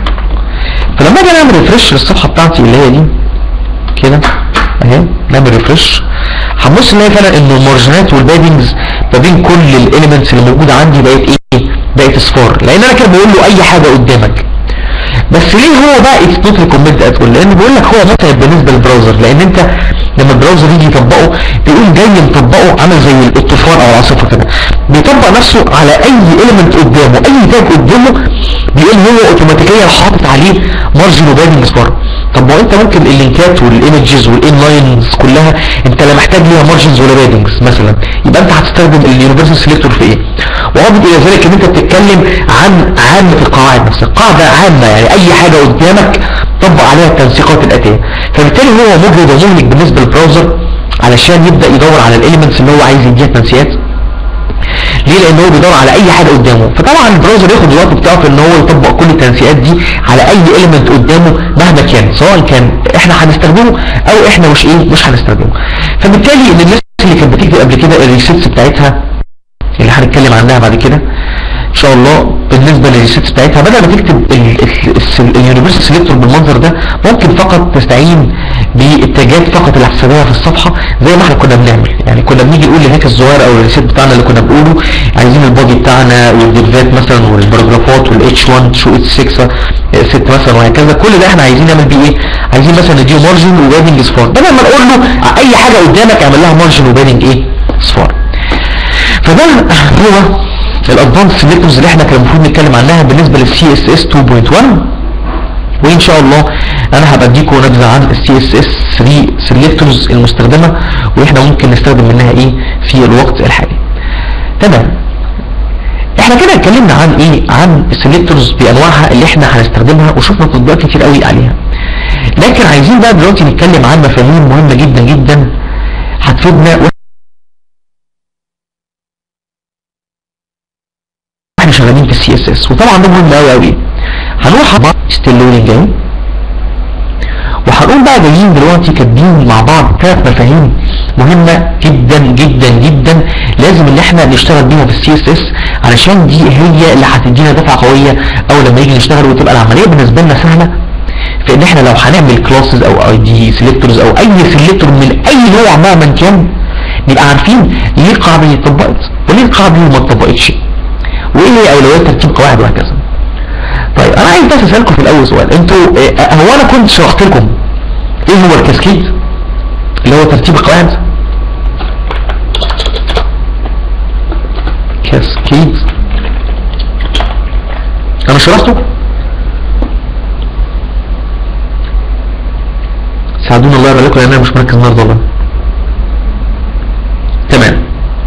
فلما اجي نعمل ريفرش للصفحه بتاعتي اللي هي دي كده اهي نعمل ريفرش هنبص نلاقي فعلا ان المارجنات والبادنجز ما بين كل الاليمنتس اللي موجوده عندي بقت ايه بقت اصفار لان انا كده بقول له اي حاجه قدامك بس ليه هو بقى اتس نوت ريكومند اتول لان بيقول لك هو متعب بالنسبه للبراوزر لان انت لما البراوزر يجي يطبقه بيقوم جاي مطبقه عامل زي الطوفان او العاصفه كده بيطبق نفسه على اي اليمنت قدامه اي تاج قدامه بيقول هو اوتوماتيكيا حاطط عليه مارجن وبادنج صفار طب ما هو انت ممكن اللينكات والايمجز والانلاينز كلها انت لا محتاج ليها مارجنز ولا بادنجز مثلا يبقى انت هتستخدم اليونيفرسال سيلكتور في ايه واضف الى ذلك ان انت بتتكلم عن عامة القواعد نفسها قاعدة عامة يعني اي حاجة قدامك طبق عليها التنسيقات الاتية فبالتالي هو مجهد ومهلك بالنسبة للبراوزر علشان يبدأ يدور على الاليمنتس اللي هو عايز يديها تنسيقات ليه لان هو بيدور على اي حاجه قدامه فطبعا البراوزر ياخد الوقت بتاعه في ان هو يطبق كل التنسيقات دي على اي اليمنت قدامه مهما كان سواء كان احنا هنستخدمه او احنا مش ايه مش هنستخدمه فبالتالي ان الناس اللي كانت بتكتب قبل كده الريسيتس بتاعتها اللي هنتكلم عنها بعد كده ان شاء الله بالنسبه للريسيتس بتاعتها بدل ما تكتب اليونيفرسال سيلكتور بالمنظر ده ممكن فقط تستعين بالتاجات فقط اللي هتستخدمها في الصفحه زي ما احنا كنا بنعمل يعني كنا بنيجي نقول لهيك الصغير او الريسيت بتاعنا اللي كنا بنقوله عايزين البادي بتاعنا والديفات مثلا والباراجرافات والاتش 1 شو اتش 6 6 مثلا وهكذا كل ده احنا عايزين نعمل بيه ايه عايزين مثلا نديه مارجن وبادنج صفار بدل ما نقول له اي حاجه قدامك اعمل لها مارجن وبادنج ايه صفار فده هو الادفانس سيلكتورز اللي احنا كان المفروض نتكلم عنها بالنسبه للسي اس اس 2.1 وان شاء الله انا هبقى اديكم نبذه عن السي اس اس 3 سيلكتورز المستخدمه واحنا ممكن نستخدم منها ايه في الوقت الحالي تمام احنا كده اتكلمنا عن ايه عن السيلكتورز بانواعها اللي احنا هنستخدمها وشفنا تطبيقات كتير قوي عليها لكن عايزين بقى دلوقتي نتكلم عن مفاهيم مهمه جدا جدا هتفيدنا واحنا شغالين في السي اس اس وطبعا ده مهم قوي قوي هنروح ستيل لودنج اهي وهنقول بقى جايين دلوقتي كاتبين مع بعض ثلاث مفاهيم مهمة جدا جدا جدا لازم ان احنا نشتغل بيها في السي اس اس علشان دي هي اللي هتدينا دفعة قوية او لما نيجي نشتغل وتبقى العملية بالنسبة لنا سهلة في ان احنا لو هنعمل كلاسز او اي دي سيلكتورز او اي سيلكتور من اي نوع مهما كان نبقى عارفين ليه القاعدة دي اتطبقت وليه القاعدة دي ما اتطبقتش وايه هي اولويات ترتيب قواعد وهكذا طيب انا عايز بس اسالكم في الاول سؤال انتوا اه هو انا كنت شرحت لكم ايه هو الكاسكيد اللي هو ترتيب القواعد كاسكيد انا شرحته ساعدونا الله يبارك لكم لان انا مش مركز النهارده والله تمام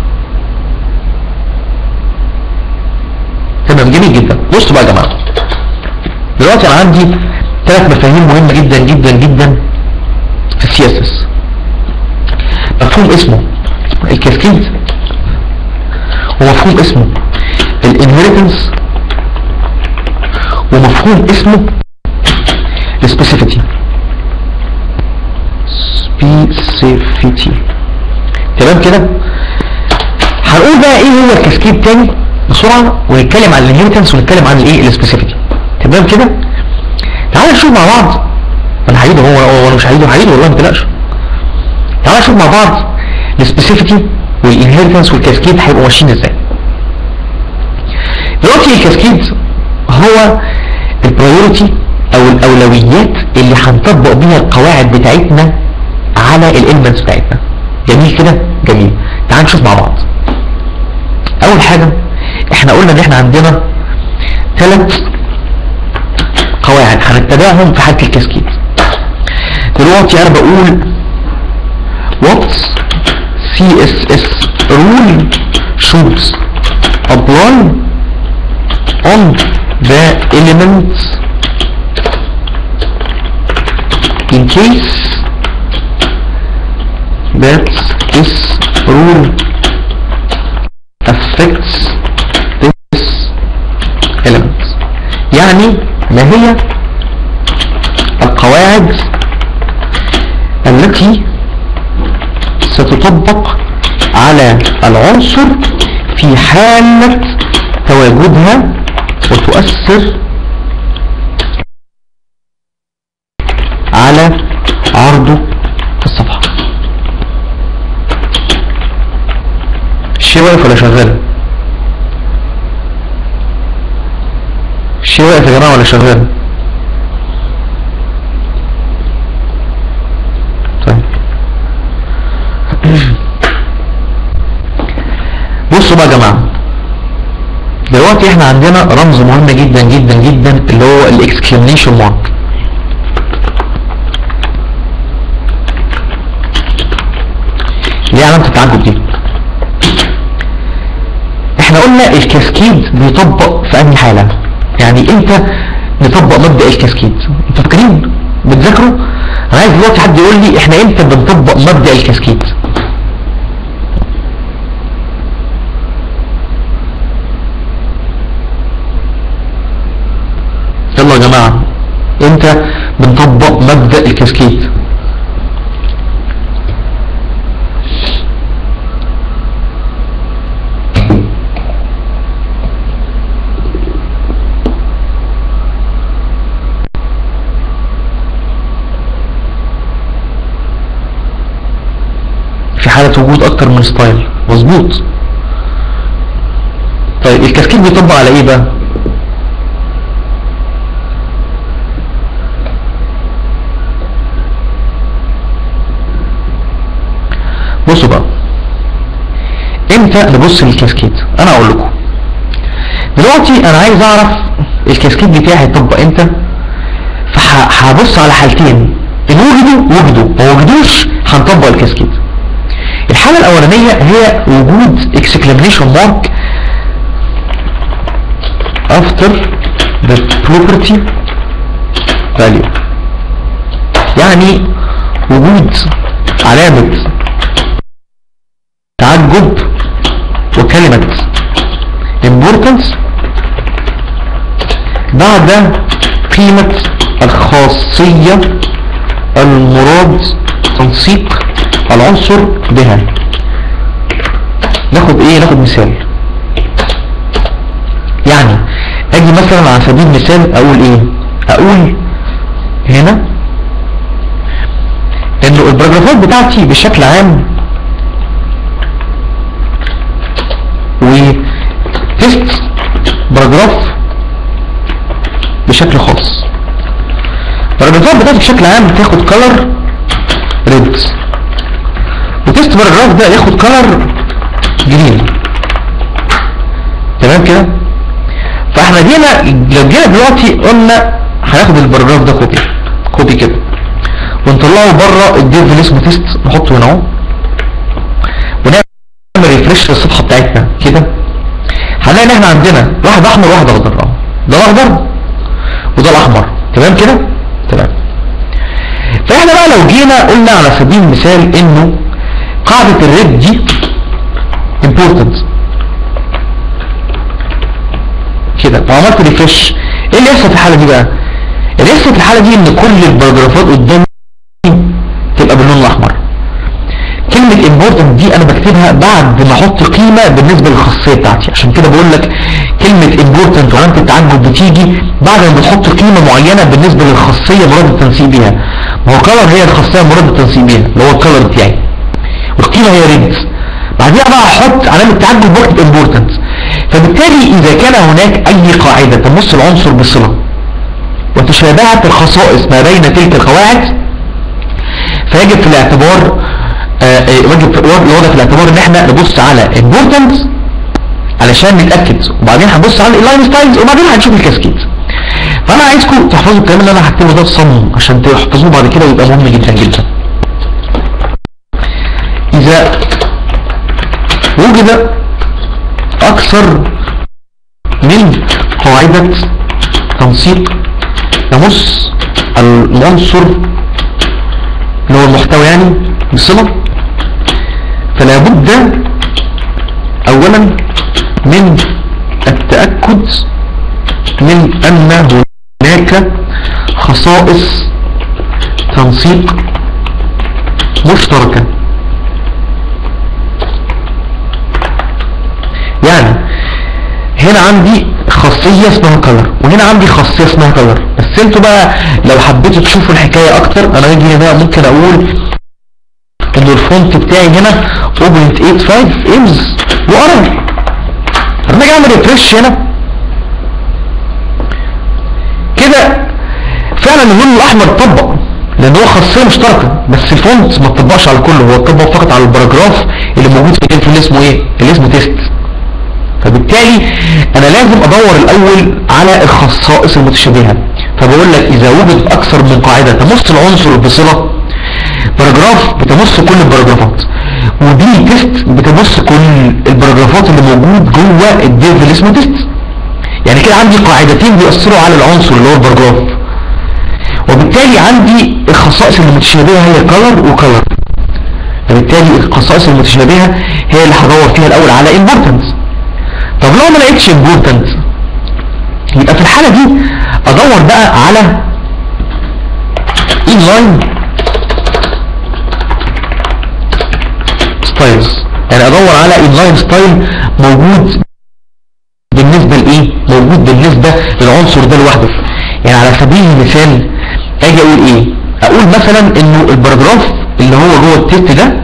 تمام جميل جدا بصوا بقى يا جماعه دلوقتي انا عندي ثلاث مفاهيم مهمه جدا جدا جدا في السي اس اس مفهوم اسمه الكاسكيد ومفهوم اسمه الانهيرتنس ومفهوم اسمه السبيسيفيتي سبيسيفيتي تمام كده هنقول بقى ايه هو الكاسكيد تاني بسرعة ونتكلم عن الانهيرتنس ونتكلم عن الايه السبيسيفيتي تمام كده تعالى نشوف مع بعض انا هعيده هو هو انا مش هعيده هعيده والله ما تقلقش تعالى نشوف مع بعض السبيسيفيتي والانهيرتنس والكاسكيد هيبقوا ماشيين ازاي دلوقتي الكاسكيد هو البرايورتي او الاولويات اللي هنطبق بيها القواعد بتاعتنا على الاليمنتس بتاعتنا جميل كده جميل تعال نشوف مع بعض اول حاجة احنا قلنا ان احنا عندنا ثلاث قواعد هنتبعهم في حالة الكاسكيد دلوقتي انا بقول what CSS rule should apply on the elements in case that this rule affects this element يعني ما هي القواعد التي ستطبق على العنصر في حالة تواجدها وتؤثر على عرضه في الصفحة الشيء واقف ولا شغال الشيء واقف يا جماعة ولا شغال طيب بصوا بقى يا جماعة دلوقتي احنا عندنا رمز مهم جدا جدا جدا اللي هو الاكسكليميشن مارك ليه علامة التعجب دي احنا قلنا الكاسكيد بيطبق في انهي حالة يعني امتى نطبق مبدأ الكاسكيد انتوا فاكرين بتذاكروا انا عايز دلوقتي حد يقول لي احنا امتى بنطبق مبدأ الكاسكيد يلا يا جماعة امتى بنطبق مبدأ الكاسكيد في حالة وجود اكتر من ستايل مظبوط طيب الكاسكيد بيطبق على ايه بقى بصوا بقى امتى نبص للكاسكيد انا اقول لكم دلوقتي انا عايز اعرف الكاسكيد بتاعي هيطبق امتى فهبص على حالتين ان وجدوا وجدوا ما وجدوش هنطبق الكاسكيد الحالة الاولانية هي وجود exclamation mark after the property value يعني وجود علامة تعجب وكلمة importance بعد قيمة الخاصية المراد تنسيق العنصر بها ناخد ايه ناخد مثال يعني اجي مثلا على سبيل المثال اقول ايه اقول هنا انه البراجرافات بتاعتي بشكل عام وتست باراجراف بشكل خاص الباراجرافات بتاعتي بشكل عام بتاخد كلر ريد وتست باراجراف ده ياخد كلر جرين تمام كده فاحنا جينا لو جينا دلوقتي قلنا هناخد الباراجراف ده كوبي كوبي كده ونطلعه بره الديف اللي اسمه تيست نحطه هنا اهو ونعمل ريفرش للصفحه بتاعتنا كده هنلاقي ان احنا عندنا واحد احمر وواحد اخضر اهو ده الاخضر وده الاحمر تمام كده تمام فاحنا بقى لو جينا قلنا على سبيل المثال انه قاعدة الريد دي important كده وعملت ريفرش ايه اللي يحصل في الحالة دي بقى اللي يحصل في الحالة دي ان كل الباراجرافات قدامي تبقى باللون الاحمر كلمة important دي انا بكتبها بعد ما احط قيمة بالنسبة للخاصية بتاعتي عشان كده بقول لك كلمة important وعلامة التعجب بتيجي بعد ما بتحط قيمة معينة بالنسبة للخاصية مراد التنسيق بيها ما هو color هي الخاصية مراد التنسيق بيها اللي هو الكلر بتاعي والقيمة هي red بعديها بقى احط علامة تعجب واكتب important فبالتالي اذا كان هناك اي قاعدة تمس العنصر بصلة وتشابهت الخصائص ما بين تلك القواعد فيجب في الاعتبار آه، آه، يجب في الوضع في الاعتبار ان احنا نبص على important علشان نتاكد وبعدين هنبص على اللاين ستايلز وبعدين هنشوف الكاسكيد فانا عايزكم تحفظوا الكلام اللي انا هكتبه ده بصم عشان تحفظوه بعد كده ويبقى مهم جدا جدا اذا وجد اكثر من قاعدة تنسيق يمس العنصر اللي هو المحتوى يعني بصلة فلا بد اولا من التأكد من ان هناك خصائص تنسيق مشتركة يعني هنا عندي خاصية اسمها color وهنا عندي خاصية اسمها color بس انتوا بقى لو حبيتوا تشوفوا الحكاية اكتر انا هاجي هنا ممكن اقول ان الفونت بتاعي هنا 0.85 امز وقرر لما اجي اعمل ريفرش هنا كده فعلا اللون الاحمر اتطبق لان هو خاصيه مشتركه بس الفونت ما اتطبقش على كله هو اتطبق فقط على الباراجراف اللي موجود في الانفو اللي اسمه ايه اللي اسمه تيست فبالتالي انا لازم ادور الاول على الخصائص المتشابهه فبقول لك اذا وجد اكثر من قاعده تمس العنصر بصله باراجراف بتمس كل الباراجرافات ودي تيست بتمس كل الباراجرافات اللي موجود جوه الديف اللي اسمه تيست يعني كده عندي قاعدتين بيأثروا على العنصر اللي هو الباراجراف وبالتالي عندي الخصائص المتشابهه هي color وكلر فبالتالي الخصائص المتشابهه هي اللي هدور فيها الاول على importance طب لو ما لقيتش important يبقى في الحالة دي ادور بقى على inline styles يعني ادور على inline style موجود بالنسبة لايه موجود بالنسبة للعنصر ده لوحده يعني على سبيل المثال اجي اقول ايه اقول مثلا انه الباراجراف اللي هو جوه التكست ده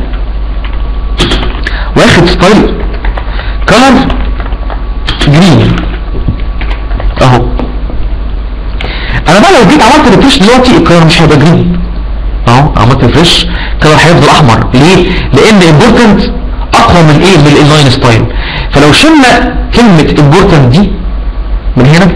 واخد ستايل كلر جرين اهو انا بقى لو جيت عملت ريفرش دلوقتي الكلر مش هيبقى جرين اهو عملت ريفرش الكلر هيفضل احمر ليه لان امبورتنت اقوى من ايه من الانلاين ستايل فلو شلنا كلمة امبورتنت دي من هنا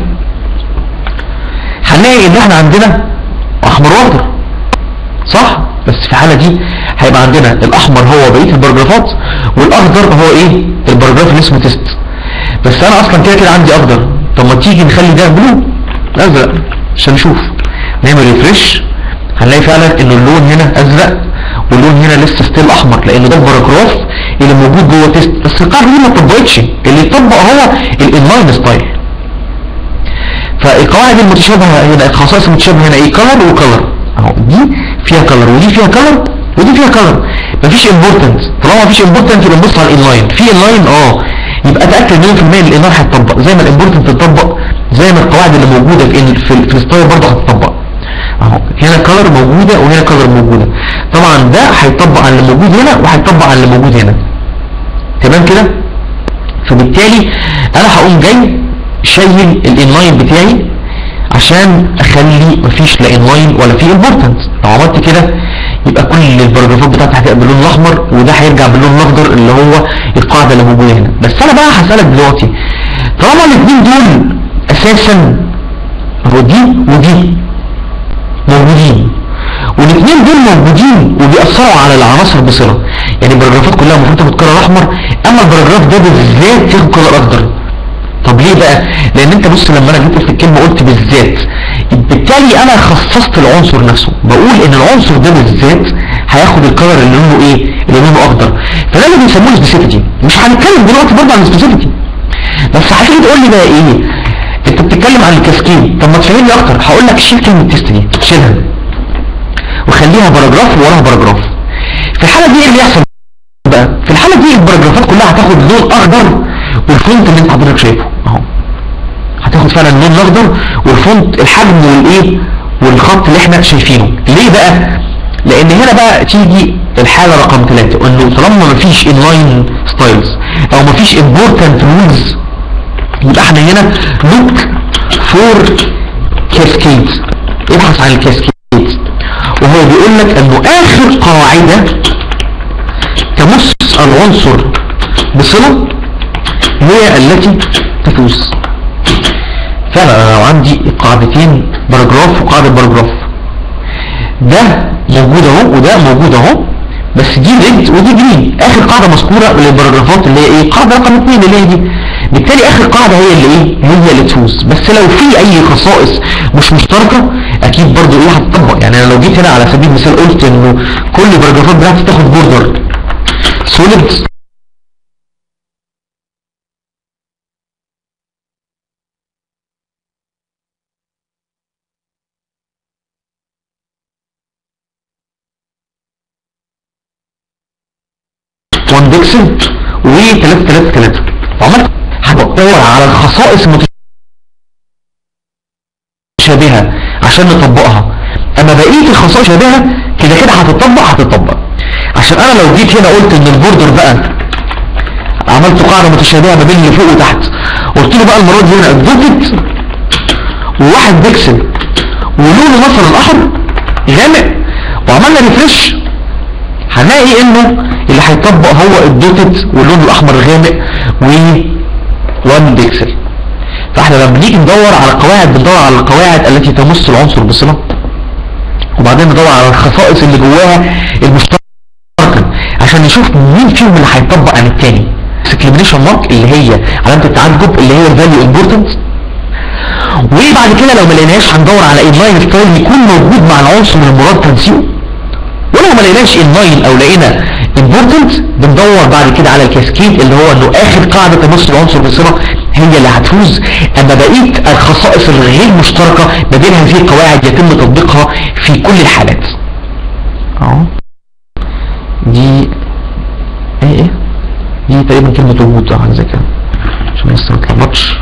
هنلاقي ان احنا عندنا احمر واخضر صح بس في الحالة دي هيبقى عندنا الاحمر هو بقية الباراجرافات والاخضر هو ايه الباراجراف اللي اسمه تيست بس انا اصلا كده كده عندي اخضر طب ما تيجي نخلي ده بلو ازرق عشان نشوف نعمل ريفرش هنلاقي فعلا ان اللون هنا ازرق واللون هنا لسه ستيل احمر لان ده الباراجراف اللي موجود جوه تيست بس القاعده دي ما اتطبقتش اللي اتطبق هو الانلاين ستايل فالقواعد المتشابهه هنا الخصائص المتشابهه هنا ايه كلر وكلر اهو دي فيها كلر ودي فيها كلر ودي فيها كلر مفيش امبورتنت طالما مفيش امبورتنت يبقى نبص على الانلاين في انلاين اه يبقى اتاكد 100% ان الانلاين هيتطبق زي ما الامبورتنت اتطبق زي ما القواعد اللي موجوده في ال- في, ال- في الستايل برضه هتطبق اهو هنا كلر موجوده وهنا كلر موجوده طبعا ده هيطبق على اللي موجود هنا وهيطبق على اللي موجود هنا تمام كده فبالتالي انا هقوم جاي شايل الانلاين بتاعي عشان اخلي مفيش لا انلاين ولا في امبورتنت لو عملت كده يبقى كل الباراجرافات بتاعتي هتبقى باللون الاحمر وده هيرجع باللون الاخضر اللي هو القاعده اللي موجوده هنا بس انا بقى هسالك دلوقتي طالما الاثنين دول اساسا هو دي ودي موجودين والاثنين دول موجودين وبيأثروا على العناصر بصلة يعني الباراجرافات كلها المفروض تاخد كلر احمر اما الباراجراف ده بالذات ياخد كلر اخضر طب ليه بقى لان انت بص لما انا جيت قلت الكلمه قلت بالذات بالتالي انا خصصت العنصر نفسه بقول ان العنصر ده بالذات هياخد الكلر اللي لونه ايه اللي لونه اخضر فده اللي بيسموه سبيسيفيتي مش هنتكلم دلوقتي برضه عن السبيسيفيتي بس هتيجي تقول لي بقى ايه انت بتتكلم عن الكاسكيد طب ما تفهمني اكتر هقول لك شيل كلمه تيست دي شيلها وخليها باراجراف ووراها باراجراف في الحاله دي ايه اللي يحصل بقى الحالة دي الباراجرافات كلها هتاخد لون اخضر والفونت اللي انت حضرتك شايفه اهو هتاخد فعلا اللون الاخضر والفونت الحجم والايه والخط اللي احنا شايفينه ليه بقى لان هنا بقى تيجي الحالة رقم ثلاثة انه طالما مفيش انلاين ستايلز او مفيش important rules يبقى احنا هنا look for cascade ابحث عن الكاسكيد وهو بيقول لك انه اخر قاعدة تمس العنصر بصلة هي التي تفوز فعلا انا لو عندي قاعدتين باراجراف وقاعدة باراجراف ده موجود اهو وده موجود اهو بس دي ريد ودي جرين اخر قاعدة مذكورة للباراجرافات اللي هي ايه قاعدة رقم اثنين اللي هي دي بالتالي اخر قاعدة هي اللي ايه هي اللي تفوز بس لو في اي خصائص مش مشتركة اكيد برضو ايه هتطبق يعني انا لو جيت هنا على سبيل المثال قلت انه كل الباراجرافات بتاعتي تاخد بوردر سوليد وان بيكسل و3 3 3 وعملت هدور على الخصائص المتشابهة عشان نطبقها اما بقية الخصائص شبيهة كده كده هتطبق هتطبق عشان انا لو جيت هنا قلت ان البوردر بقى عملت قاعدة متشابهة ما بين اللي فوق وتحت قلت له بقى المرة دي هنا الدوتد وواحد بيكسل ولونه مثلا احمر غامق وعملنا ريفرش هنلاقي انه اللي هيطبق هو الدوتد واللون الاحمر غامق و 1 بيكسل فاحنا لما بنيجي ندور على قواعد بندور على القواعد التي تمس العنصر بصلة وبعدين ندور على الخصائص اللي جواها المشتركة عشان نشوف مين فيهم اللي هيطبق عن التاني سكليميشن مارك اللي هي علامة التعجب اللي هي الفاليو امبورتنت وبعد كده لو ما لقيناش هندور على انلاين ستايل يكون موجود مع العنصر المراد تنسيقه ولو ما لقيناش انلاين او لقينا امبورتنت بندور بعد كده على الكاسكيد اللي هو انه اخر قاعدة تمس العنصر بصلة هي اللي هتفوز اما بقية الخصائص الغير مشتركة ما بين هذه القواعد يتم تطبيقها في كل الحالات اهو دي ايه ايه دي تقريبا كلمة وجود او حاجة زي كده عشان بس ما تلخبطش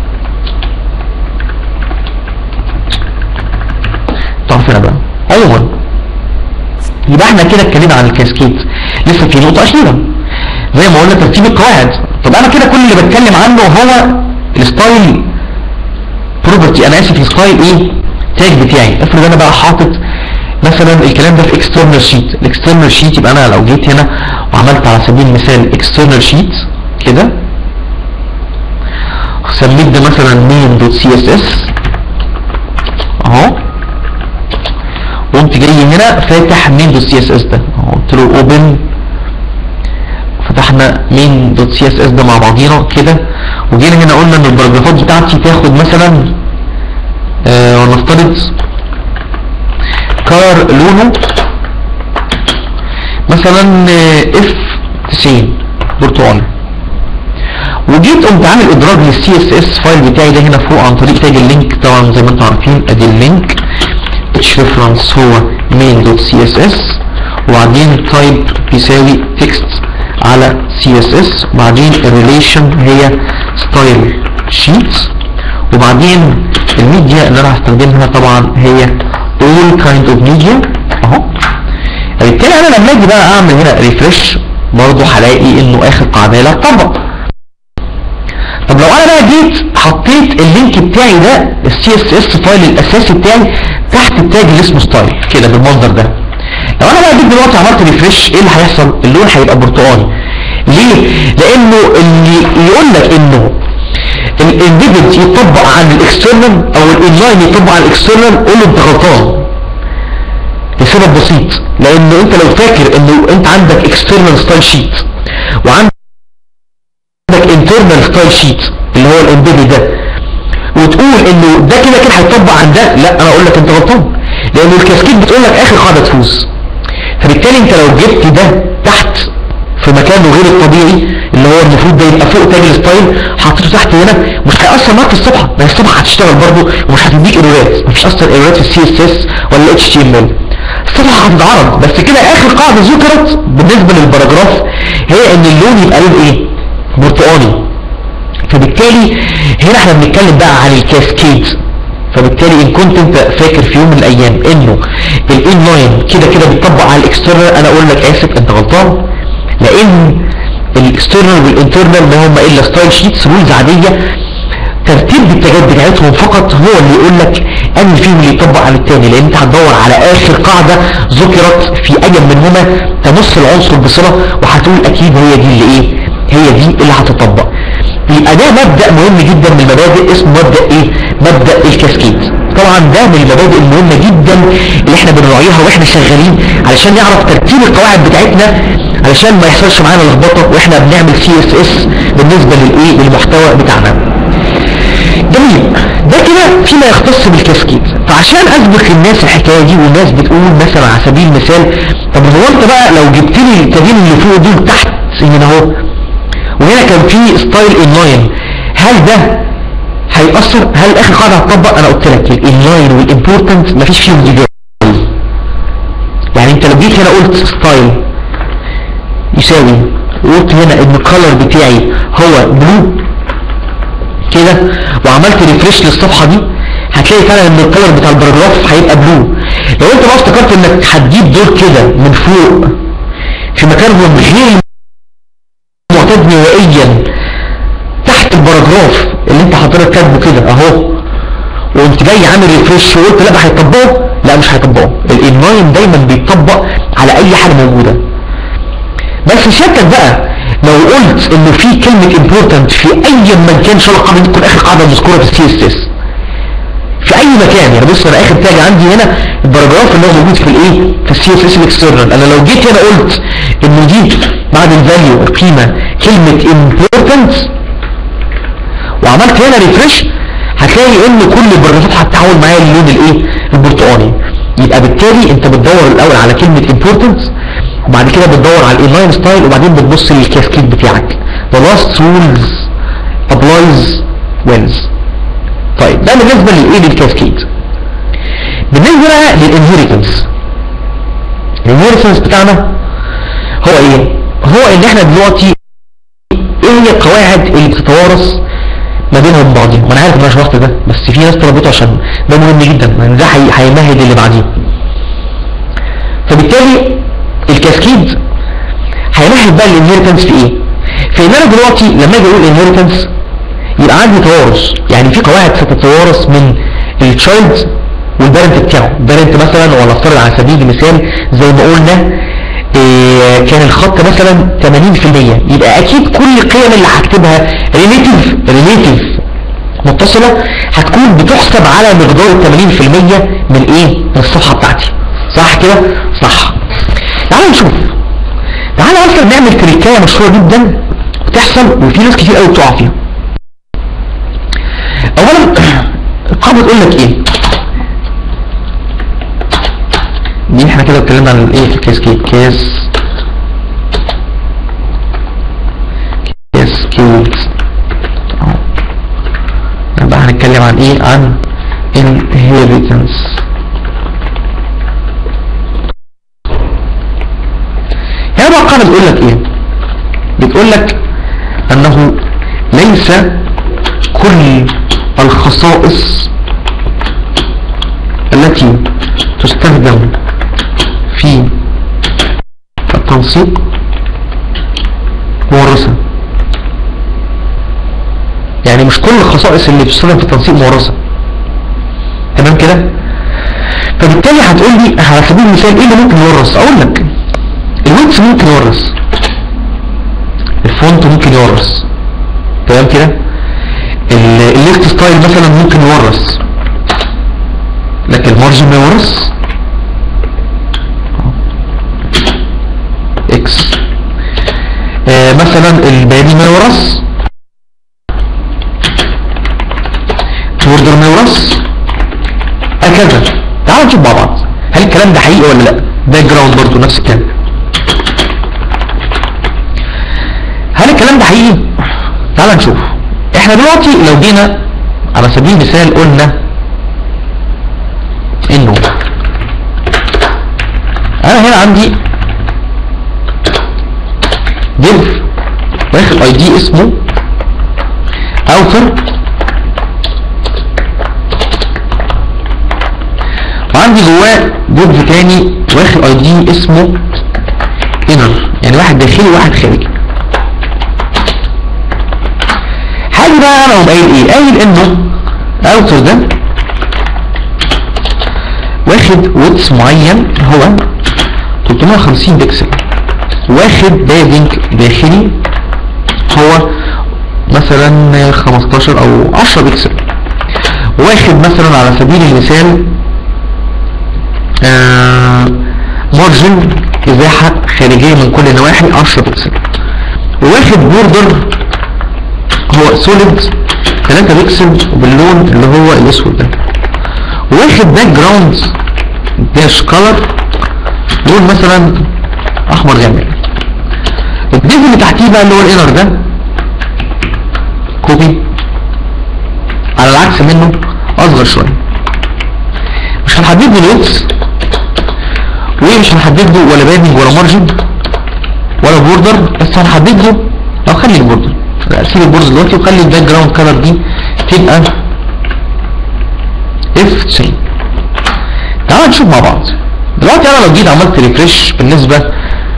تعرف هنا بقى عموما يبقى احنا كده اتكلمنا عن الكاسكيد لسه في نقطة أخيرة زي ما قلنا ترتيب القواعد طب انا كده كل اللي بتكلم عنه هو الستايل بروبرتي انا اسف الستايل ايه تاج بتاعي افرض انا بقى حاطط مثلا الكلام ده في اكسترنال شيت الاكسترنال شيت يبقى انا لو جيت هنا وعملت على سبيل المثال اكسترنال شيت كده سميت ده مثلا مين دوت سي اس اس اهو وقمت جاي هنا فاتح مين دوت سي اس اس ده اهو قلت له اوبن فتحنا مين دوت سي اس اس ده مع بعضينا كده وجينا هنا قلنا ان الباراجرافات بتاعتي تاخد مثلا آه ونفترض كار لونه مثلا اف 90 برتقالي وجيت قمت عامل ادراج للسي اس اس فايل بتاعي ده هنا فوق عن طريق تاج اللينك طبعا زي ما انتم عارفين ادي اللينك اتش ريفرنس هو مين دوت سي اس اس وبعدين تايب بيساوي تكست على سي اس اس وبعدين الريليشن هي ستايل شيت وبعدين الميديا اللي انا هستخدمها طبعا هي all kind of media اهو بالتالي انا لما اجي بقى اعمل هنا ريفرش برضه هلاقي انه اخر قاعده لا تطبق طب لو انا بقى جيت حطيت اللينك بتاعي ده السي اس اس فايل الاساسي بتاعي تحت التاج اللي اسمه ستايل كده بالمنظر ده لو انا بقى جيت دلوقتي عملت ريفرش ايه اللي هيحصل اللون هيبقى برتقالي ليه لانه اللي يقول لك انه الانديفيد يطبق عن الاكسترنال او الانلاين يطبق عن الاكسترنال قول له انت غلطان لسبب بسيط لانه انت لو فاكر انه انت عندك اكسترنال ستايل شيت وعندك انترنال ستايل شيت اللي هو الامبيدي ده وتقول انه ده كده كده هيطبق عن ده لا انا اقول لك انت غلطان لان الكاسكيد بتقول لك اخر قاعده تفوز فبالتالي انت لو جبت ده تحت في مكانه غير الطبيعي اللي هو المفروض ده يبقى فوق تاج الستايل حطيته تحت هنا مش هيأثر معاك في الصفحه ما هي الصفحه هتشتغل برضه ومش هتديك ايرورات مفيش اصلا ايرورات في السي اس اس ولا الاتش تي ام ال الصفحة هتتعرض بس كده اخر قاعدة ذكرت بالنسبة للباراجراف هي ان اللون يبقى لون ايه برتقاني فبالتالي هنا احنا بنتكلم بقى عن الكاسكيد فبالتالي ان كنت انت فاكر في يوم من الايام انه الانلاين كده كده بيطبق على الاكسترنال انا اقول لك اسف انت غلطان لان الاكسترنال والانترنال ما هم الا ستايل شيتس رولز عاديه ترتيب الاتجاهات بتاعتهم فقط هو اللي يقول لك انهي فيهم اللي يطبق على التاني لان انت هتدور على اخر قاعده ذكرت في اي منهما تمس العنصر بصله وهتقول اكيد هي دي اللي ايه هي دي اللي هتطبق يبقى ده مبدا مهم جدا من المبادئ اسمه مبدا ايه مبدا الكاسكيد طبعا ده من المبادئ المهمه جدا اللي احنا بنراعيها واحنا شغالين علشان نعرف ترتيب القواعد بتاعتنا علشان ما يحصلش معانا لخبطه واحنا بنعمل سي اس اس بالنسبه للايه للمحتوى بتاعنا جميل ده كده فيما يختص بالكاسكيد فعشان اسبق الناس الحكايه دي والناس بتقول مثلا على سبيل المثال طب هو انت بقى لو جبت لي التانيين اللي فوق دول تحت هنا اهو وهنا كان في ستايل انلاين هل ده هيأثر هل اخر قاعده هتطبق انا قلت لك الانلاين والامبورتنت مفيش فيهم ديفيرنس يعني انت لو جيت هنا قلت ستايل يساوي وقلت هنا ان الكالر بتاعي هو بلو كده وعملت ريفريش للصفحه دي هتلاقي فعلا ان الكالر بتاع الباراجراف هيبقى بلو لو انت بقى افتكرت انك هتجيب دور كده من فوق في مكانهم غير معتاد نهائيا تحت الباراجراف اللي انت حضرتك كاتبه كده اهو وانت جاي عامل ريفريش وقلت لا ده هيطبقه لا مش هيطبقه الانلاين دايما بيطبق على اي حاجه موجوده بس شكك بقى لو قلت انه في كلمه امبورتنت في اي مكان ان شاء الله قاعده تكون اخر قاعده مذكوره في السي اس اس في اي مكان يعني بص انا اخر تاج عندي هنا الباراجراف اللي هو موجود في الايه في السي اس اس الاكسترنال انا لو جيت هنا قلت انه دي بعد الفاليو القيمه كلمه امبورتنت وعملت هنا ريفرش هتلاقي ان كل الباراجرافات هتتحول معايا للون الايه البرتقاني يبقى بالتالي انت بتدور الاول على كلمه امبورتنت وبعد كده بتدور على الانلاين ستايل وبعدين بتبص للكاسكيد بتاعك the last rules applies wins طيب ده بالنسبه للايه للكاسكيد بالنسبه بقى للانهيرتنس الانهيرتنس بتاعنا هو ايه هو ان احنا دلوقتي ايه هي القواعد اللي بتتوارث ما بينهم بعضهم وانا عارف ان انا شرحت ده بس في ناس طلبته عشان ده مهم جدا لان ده هي- هيمهد اللي بعديه فبالتالي الكاسكيد هيمهد بقى الانهيرتنس في ايه في ان انا دلوقتي لما اجي اقول انهيرتنس يبقى عندي توارث يعني في قواعد ستتوارث من التشايلد والبارنت بتاعه البارنت مثلا ولا افترض على سبيل المثال زي ما قلنا إيه كان الخط مثلا 80% يبقى اكيد كل القيم اللي هكتبها ريليتيف ريليتيف متصلة هتكون بتحسب على مقدار ال 80% من ايه من الصفحة بتاعتي صح كده صح تعالوا نشوف تعالوا اصلا نعمل تريكايه مشهوره جدا بتحصل وفي ناس كتير قوي بتقع فيها اولا القاعده بتقول لك ايه دي احنا كده اتكلمنا عن الايه الكاسكيد كاس كاسكيد اهو يبقى هنتكلم عن ايه عن inheritance هي بقى القاعدة بتقول لك ايه بتقول لك انه ليس كل الخصائص التي تستخدم في التنسيق مورثة يعني مش كل الخصائص اللي بتستخدم في التنسيق مورثة تمام كده فبالتالي هتقول لي على سبيل المثال ايه اللي ممكن يورث اقول لك الويتس ممكن يورث الفونت ممكن يورث تمام كده ال- الليفت ستايل مثلا ممكن يورث لكن المارجن ما يورث اكس آه مثلا البياني ما يورث اوردر ما يورث هكذا تعالوا نشوف مع بعض هل الكلام ده حقيقي ولا لا باك جراوند برضه نفس الكلام هل الكلام ده حقيقي تعال نشوف احنا دلوقتي لو جينا على سبيل المثال قلنا انه هنا عندي div واخد اي دي اسمه outer وعندي جواه div تاني واخد اي دي اسمه inner يعني واحد داخلي وواحد خارجي حاجة بقى انا قايل ايه قايل انه outer ده واخد ويتس معين هو 350 بكسل واخد بادنج داخلي هو مثلا 15 او 10 بكسل واخد مثلا على سبيل المثال مارجن ازاحة خارجية من كل النواحي 10 بكسل واخد بوردر هو سوليد 3 بكسل باللون اللي هو الاسود ده واخد باك جراوند داش كلر لون مثلا احمر غامق الديف اللي تحتيه بقى اللي هو الانر ده كوبي على العكس منه اصغر شويه مش هنحدد له الويتس ومش هنحدد له ولا بادنج ولا مارجن ولا بوردر بس هنحدد له او خلي البوردر سيب البوردر دلوقتي وخلي الباك جراوند كلر دي تبقى اف 90 تعال نشوف مع بعض دلوقتي انا لو جيت عملت ريفريش بالنسبه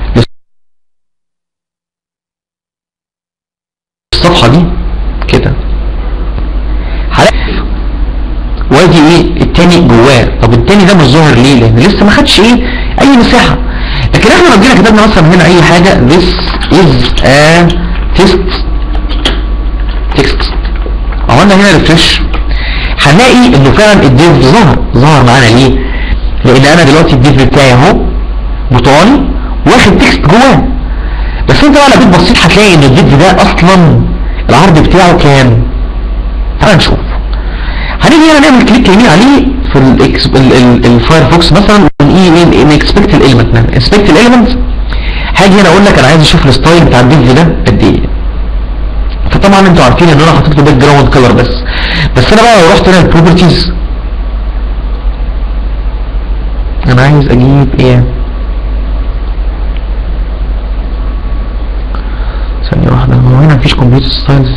للصفحه دي كده هلاقي وادي ايه التاني جواه طب التاني ده مش ظاهر ليه لان لسه ما خدش ايه اي مساحه لكن احنا لو جينا كتبنا مثلا هنا اي حاجه this is a test text عملنا هنا ريفريش هنلاقي انه فعلا الديف ظهر ظهر معانا ليه لان انا دلوقتي الديف بتاعي اهو برتقاني واخد تكست جواه بس انت بقى لو جيت بصيت هتلاقي ان الديف ده اصلا العرض بتاعه كام تعال نشوف هنيجي هنا نعمل كليك يمين عليه في الإكس... ال... ال... الفايرفوكس مثلا ايه نكسبكت الاليمنت انسبكت الاليمنت هاجي هنا اقول لك انا عايز اشوف الستايل بتاع الديف ده قد ايه فطبعا انتوا عارفين ان انا حطيت له باك جراوند كلر بس بس انا بقى لو رحت هنا البروبرتيز انا عايز اجيب ايه ثانية واحدة هو هنا مفيش كمبيوتر ستايلز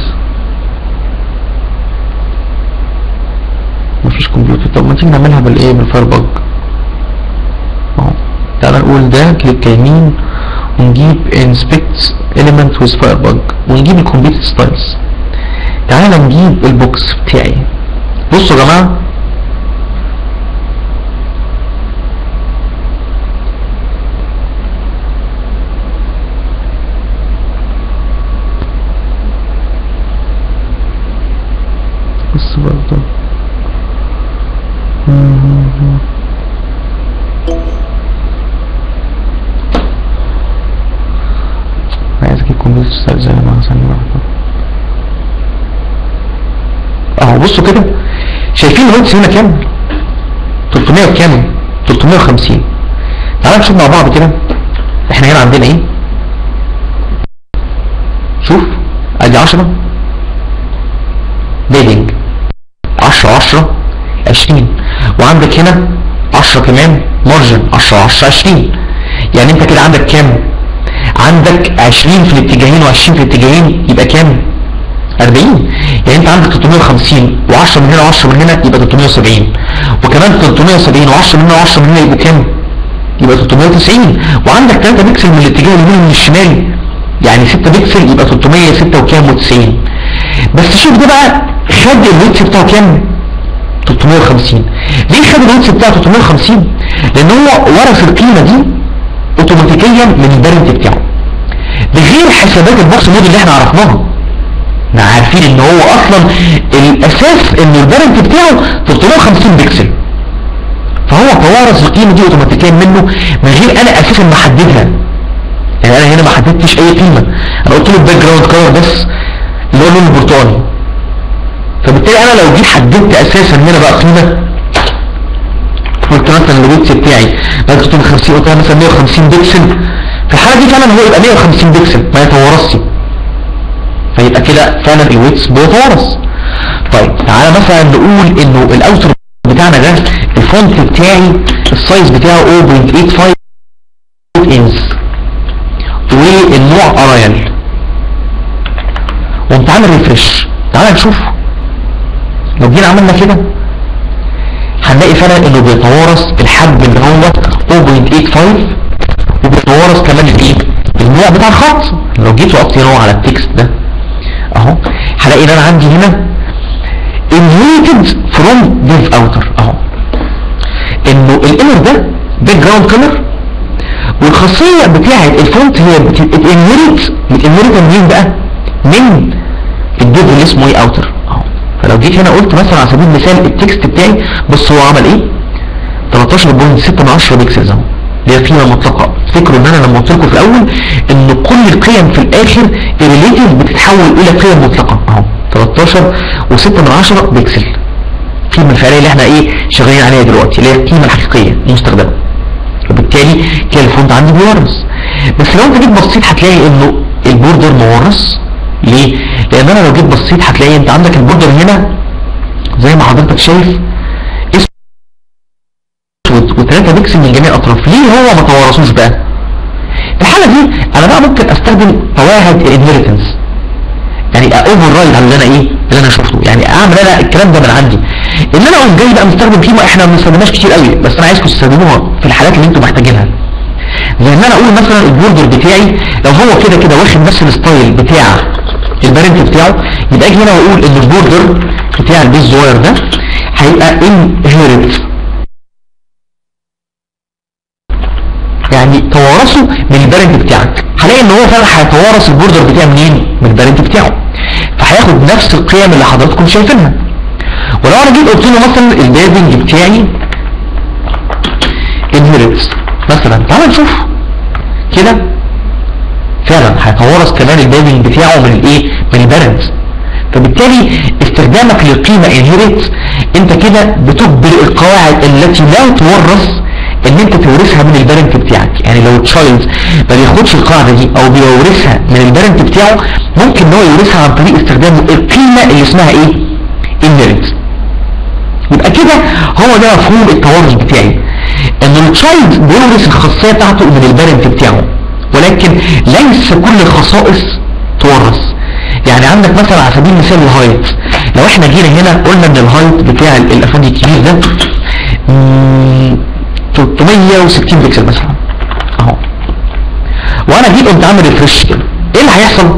مفيش كمبيوتر طب ما تيجي نعملها بالايه بالفاير باج اهو تعالى نقول ده كليك يمين ونجيب inspect element with firebug ونجيب الكمبيوتر ستايلز تعالى نجيب البوكس بتاعي بصوا يا جماعه بس برضه عايز اجيب كمبيوتر ستايل زي ما ثانية واحدة اهو بصوا كده شايفين الويتس هنا كام 300 وكام 350 تعالوا نشوف مع بعض كده احنا هنا عندنا ايه شوف ادي 10 بيدنج 10 10 20 وعندك هنا 10 كمان مارجن 10 10 20 يعني انت كده عندك كام عندك 20 في الاتجاهين و20 في الاتجاهين يبقى كام 40 يعني انت عندك 350 و10 من هنا و10 من هنا يبقى 370 وكمان 370 و10 من هنا و10 من هنا يبقوا كام يبقى 390 وعندك 3 بكسل من الاتجاه اليمين ومن الشمال يعني 6 بكسل يبقى 306 وكام و90 بس شوف ده بقى خد الويتس بتاعه كام 350 ليه خد الويتس بتاعه 350 لان هو ورث القيمه دي اوتوماتيكيا من البرنت بتاعه بغير حسابات البوكس مود اللي احنا عرفناها احنا عارفين ان هو اصلا الاساس ان البرنت بتاعه 350 بكسل فهو توارث القيمه دي اوتوماتيكيا منه من غير انا اساسا محددها يعني انا هنا ما حددتش اي قيمه انا قلت له الباك جراوند كلر بس اللي هو اللون البرتقاني فبالتالي انا لو جيت حددت اساسا هنا بقى قيمه قلت مثلا الويتس بتاعي بدل 350 قلت مثلا 150 بكسل في الحاله دي فعلا هو يبقى 150 بكسل ما يتوارثش فيبقى كده فعلا الويتس بيتوارث طيب تعالى مثلا نقول انه الاوتر بتاعنا ده الفونت بتاعي السايز بتاعه 0.85 بوت انز والنوع ارايل وقمت عامل ريفرش تعال نشوف لو جينا عملنا كده هنلاقي فعلا انه بيتوارث الحجم اللي هو 0.85 وبيتوارث كمان الايه النوع بتاع الخط لو جيت وقفت نوع على التكست ده اهو هلاقي ان انا عندي هنا inherited from div outer اهو انه الانر ده باك جراوند كلر والخاصيه بتاعه الفونت هي بتنهرت بتنهرت منين بقى من الديف اللي اسمه ايه اوتر اهو فلو جيت هنا قلت مثلا على سبيل المثال التكست بتاعي بص هو عمل ايه 13.6 بيكسلز اهو اللي هي قيمه مطلقه فكروا ان انا لما قلت لكم في الاول ان كل القيم في الاخر الريليتيف بتتحول الى قيم مطلقه اهو 13 و6 من 10 بيكسل القيمه الفعليه اللي احنا ايه شغالين عليها دلوقتي اللي هي القيمه الحقيقيه المستخدمه وبالتالي كده الفونت عندي بيورث بس لو انت جيت بصيت هتلاقي انه البوردر مورث ليه؟ لان انا لو جيت بصيت هتلاقي انت عندك البوردر هنا زي ما حضرتك شايف اسود و3 بيكسل من جميع الاطراف ليه هو ما توارثوش بقى؟ في الحاله دي انا بقى ممكن استخدم قواعد الانهيرتنس يعني اوفر رايد على اللي انا ايه اللي انا شفته يعني اعمل انا الكلام ده من عندي ان انا اقوم جاي بقى مستخدم قيمه احنا ما بنستخدمهاش كتير قوي بس انا عايزكم تستخدموها في الحالات اللي انتم محتاجينها زي ان انا اقول مثلا البوردر بتاعي لو هو كده كده واخد نفس الستايل بتاع البارنت بتاعه يبقى اجي هنا واقول ان البوردر بتاع البيز الصغير ده هيبقى انهيرت يعني توارثه من البارنت بتاعك هلاقي ان هو فعلا هيتوارث البوردر بتاعه منين من البارنت بتاعه فهياخد نفس القيم اللي حضراتكم شايفينها ولو انا جيت قلت له مثلا البيرنج بتاعي انهيرت مثلا تعال نشوف كده فعلا هيتوارث كمان البيرنج بتاعه من الايه من البارنت فبالتالي استخدامك للقيمة انهيرت انت كده بتجبر القواعد التي لا تورث ان انت تورثها من البارنت بتاعك يعني لو تشايلد ما بياخدش القاعدة دي او بيورثها من البارنت بتاعه ممكن ان هو يورثها عن طريق استخدام القيمة اللي اسمها ايه inherit يبقى كده هو ده مفهوم التوارث بتاعي ان التشايلد بيورث الخاصية بتاعته من البارنت بتاعه ولكن ليس كل الخصائص تورث يعني عندك مثلا على سبيل المثال الهايت لو احنا جينا هنا قلنا ان الهايت بتاع الافندي الكبير ده 360 بكسل مثلا اهو وانا جيت قمت عامل ريفرش كده ايه اللي هيحصل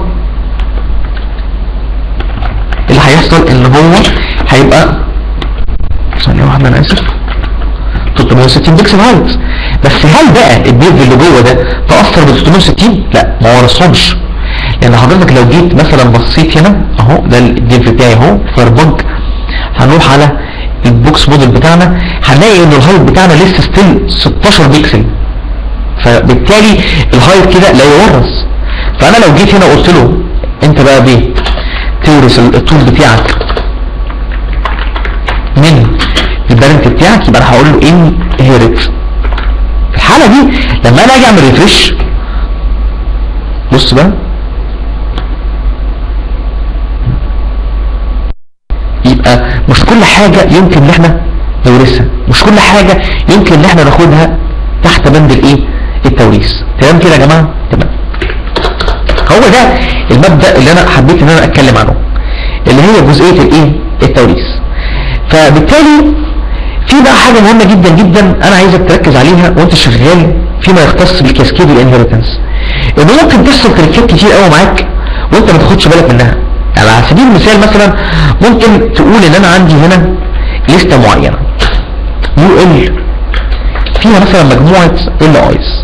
اللي هيحصل ان هو هيبقى ثانية واحدة انا اسف 360 بكسل هايت بس هل بقى الديف اللي جوه ده تأثر ب 360 لا ما ورثهمش لان حضرتك لو جيت مثلا بصيت هنا اهو ده الديف بتاعي اهو فايربج هنروح على البوكس موديل بتاعنا هنلاقي ان الهايت بتاعنا لسه ستيل 16 بكسل فبالتالي الهايت كده لا يورث فانا لو جيت هنا قلت له انت بقى بيه تورث الطول بتاعك من البارنت بتاعك يبقى انا هقول له ان هيرت في الحاله دي لما انا اجي اعمل ريفرش بص بقى يبقى مش كل حاجة يمكن ان احنا نورثها مش كل حاجة يمكن ان احنا ناخدها تحت بند الايه التوريث تمام كده يا جماعة تمام هو ده المبدأ اللي انا حبيت ان انا اتكلم عنه اللي هي جزئية الايه التوريث فبالتالي في بقى حاجة مهمة جدا جدا انا عايزك تركز عليها وانت شغال فيما يختص بالكاسكيد والانهيرتنس انه ممكن تحصل تركات كتير قوي معاك وانت ما تاخدش بالك منها يعني على سبيل المثال مثلا ممكن تقول ان انا عندي هنا لستة معينة يو ال فيها مثلا مجموعة ال ايز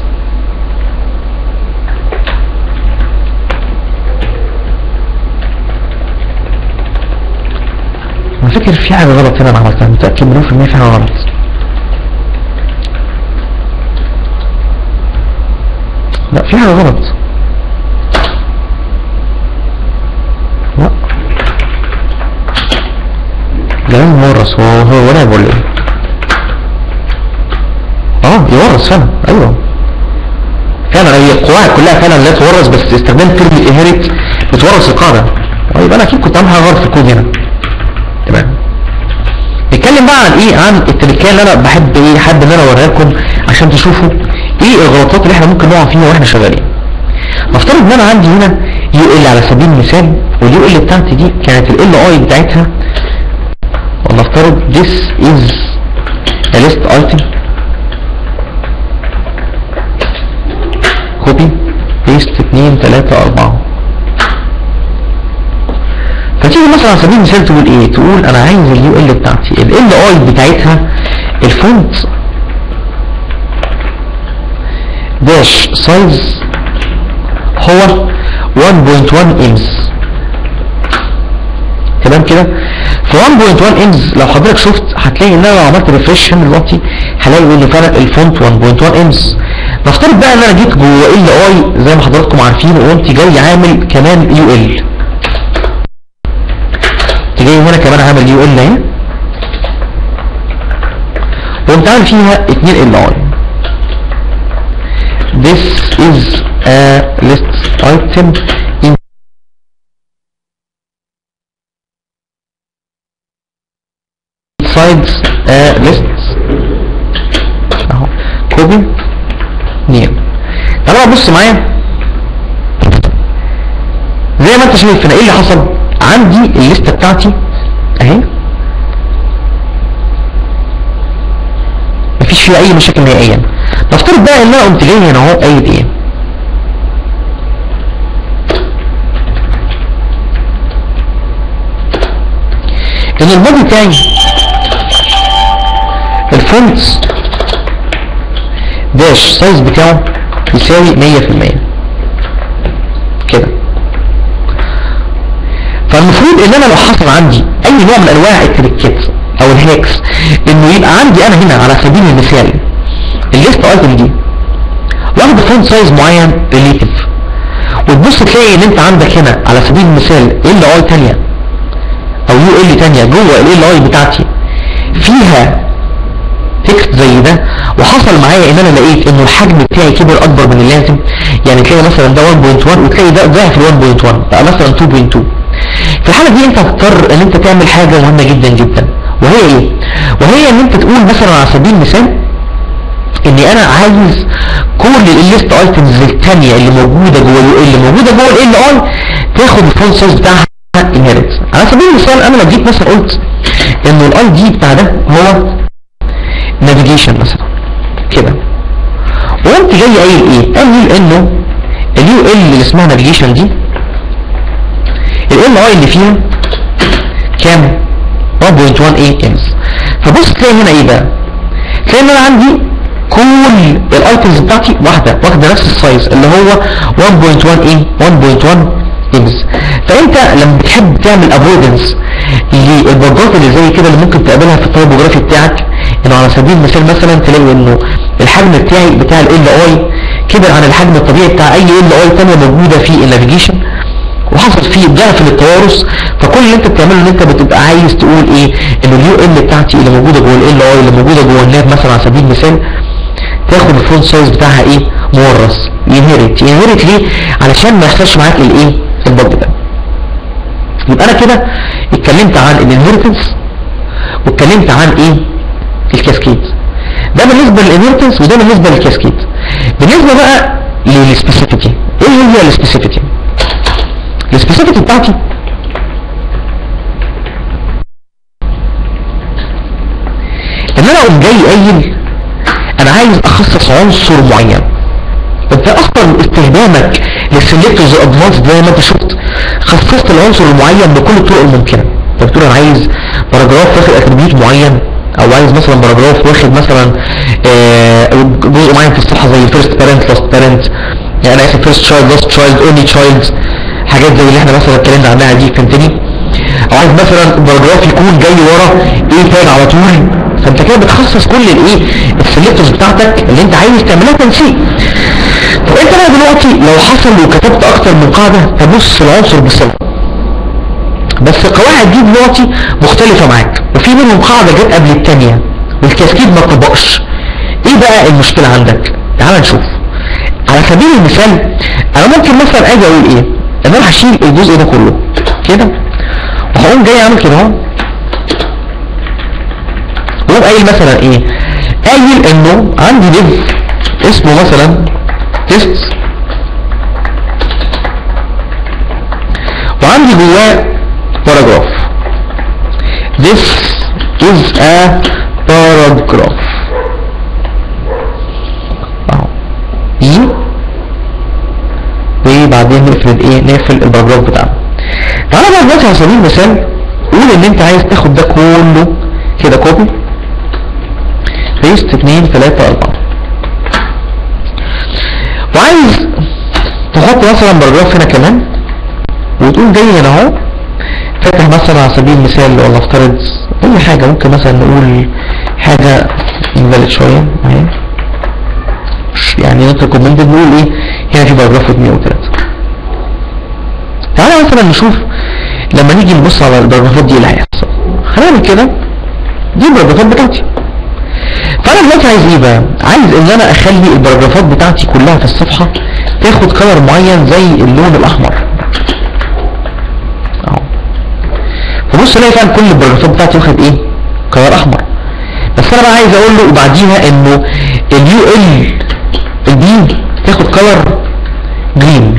انا فاكر في حاجة غلط هنا انا عملتها متأكد مليون في المية في حاجة غلط لا في حاجة غلط لا ده يورث هو هو ولا ولا ايه اه يورث فعلا ايوه فعلا هي القواعد كلها فعلا لا تورث بس استخدام ترم الانهيرت بتورث القاعده طيب انا اكيد كنت عامل حاجه غلط في الكود هنا تمام نتكلم بقى عن ايه عن التركيه اللي انا بحب ايه حابب ان انا اوريها لكم عشان تشوفوا ايه الغلطات اللي احنا ممكن نقع فيها واحنا شغالين نفترض ان انا عندي هنا يو ال على سبيل المثال واليو ال بتاعتي دي كانت ال اي بتاعتها ونفترض this is a list item copy paste 2 3 4 فتيجي مثلا على سبيل المثال تقول ايه تقول انا عايز اليو ال بتاعتي ال اي بتاعتها الفونت داش سايز هو 1.1 امز تمام كده في 1.1 امز لو حضرتك شفت هتلاقي ان انا لو عملت ريفريش هنا دلوقتي هلاقي ان فرق الفونت 1.1 امز نفترض بقى ان انا جيت جوه ال اي زي ما حضراتكم عارفين وقمت جاي عامل كمان يو ال جاي هنا كمان عامل يو ال اهي وقمت عامل فيها 2 ال اي this is a list item in sides a list اهو كوبي نيم تعالوا بص معايا زي ما انت شايف هنا ايه اللي حصل عندي الليسته بتاعتي اهي مفيش فيها اي مشاكل نهائيا نفترض بقى ان انا قمت جاي هنا اهو قايل ايه ان البادي بتاعي الفونت داش سايز بتاعه يساوي 100% كده فالمفروض ان انا لو حصل عندي اي نوع من انواع التريكات او الهاكس انه يبقى عندي انا هنا على سبيل المثال الليست ايتم دي واخد فونت سايز معين ريليتيف وتبص تلاقي ان انت عندك هنا على سبيل المثال ال اي تانية او يو ال تانية جوه ال اي بتاعتي فيها تكست زي ده وحصل معايا ان انا لقيت انه الحجم بتاعي كبر اكبر من اللازم يعني تلاقي مثلا ده 1.1 وتلاقي ده ضعف ال 1.1 بقى مثلا 2.2 في الحالة دي انت هتضطر ان انت تعمل حاجة مهمة جدا جدا وهي ايه وهي ان انت تقول مثلا على سبيل المثال اني انا عايز كل الليست ايتمز الثانيه اللي موجوده جوه اللي موجوده جوه ال اي تاخد الفونت سايز بتاعها انهيرت على سبيل المثال انا لو جيت مثلا قلت انه الاي دي بتاع ده هو نافيجيشن مثلا كده وقمت جاي قايل ايه قايل انه اليو ال اللي اسمها نافيجيشن دي ال اي اللي فيها كام 1.18 امز فبص تلاقي هنا ايه بقى تلاقي ان انا عندي كل الايتمز بتاعتي واحده واخده نفس السايز اللي هو 1.1 ايه 1.1 امز فانت لما بتحب تعمل افويدنس للبجات اللي زي كده اللي ممكن تقابلها في التوبوجرافي بتاعك انه على سبيل المثال مثلا تلاقي انه الحجم بتاعي بتاع ال اي كبر عن الحجم الطبيعي بتاع اي ال اي ثانيه موجوده في النافيجيشن وحصل فيه ضعف للتوارث فكل اللي انت بتعمله ان انت بتبقى عايز تقول ايه ان اليو ال بتاعتي اللي موجوده جوه ال اي اللي موجوده جوه الناب مثلا على سبيل المثال تاخد الفونت سايز بتاعها ايه مورث ينهرت ينهرت ليه علشان ما يحصلش معاك الايه البج ده يبقى انا كده اتكلمت عن الانهيرتنس واتكلمت عن ايه الكاسكيد ده بالنسبه للانهيرتنس وده بالنسبه للكاسكيد بالنسبه بقى للسبيسيفيتي ايه هي السبيسيفيتي السبيسيفيتي بتاعتي ان انا اقوم جاي قايل انا عايز اخصص عنصر معين انت اصلا استخدامك للسلكتورز ادفانس زي ما انت شفت خصصت العنصر المعين بكل الطرق الممكنه انت بتقول انا عايز باراجراف واخد اتريبيوت معين او عايز مثلا باراجراف واخد مثلا آه جزء معين في الصفحه زي فيرست بارنت لاست بارنت يعني انا اسف فيرست تشايلد لاست تشايلد اونلي تشايلد حاجات زي اللي احنا مثلا اتكلمنا عنها دي فهمتني او عايز مثلا باراجراف يكون جاي ورا ايه تاج على طول فانت كده بتخصص كل الايه السلكتورز بتاعتك اللي انت عايز تعملها تنسيق طب انت بقى دلوقتي لو حصل وكتبت اكتر من قاعده تبص العنصر بصله بس القواعد دي دلوقتي مختلفه معاك وفي منهم قاعده جت قبل الثانيه والكاسكيد ما طبقش ايه بقى المشكله عندك تعال نشوف على سبيل المثال انا ممكن مثلا اجي اقول ايه ان انا هشيل الجزء ده كله كده وهقوم جاي اعمل كده اهو واقوم قايل مثلا ايه قايل انه عندي ليف اسمه مثلا تيست وعندي جواه باراجراف this is a paragraph اهو دي وبعدين نقفل ايه نقفل الباراجراف بتاعنا تعالى بقى دلوقتي على سبيل المثال قول ان انت عايز تاخد ده كله كده كوبي بيست 2 3 4 وعايز تحط مثلا باراجراف هنا كمان وتقول جاي هنا اهو فاتح مثلا على سبيل المثال ولا افترض اي حاجة ممكن مثلا نقول حاجة انفالid شوية اهي يعني نوت ريكومندد نقول ايه هنا في باراجراف 2 و3 تعالى مثلا نشوف لما نيجي نبص على الباراجرافات دي ايه اللي هيحصل هنعمل كده دي الباراجرافات بتاعتي فانا دلوقتي عايز ايه بقى عايز ان انا اخلي الباراجرافات بتاعتي كلها في الصفحة تاخد كلر معين زي اللون الاحمر اهو فبص الاقي فعلا كل الباراجرافات بتاعتي واخد ايه كلر احمر بس انا بقى عايز اقول له وبعديها انه اليو ال البي تاخد كلر جرين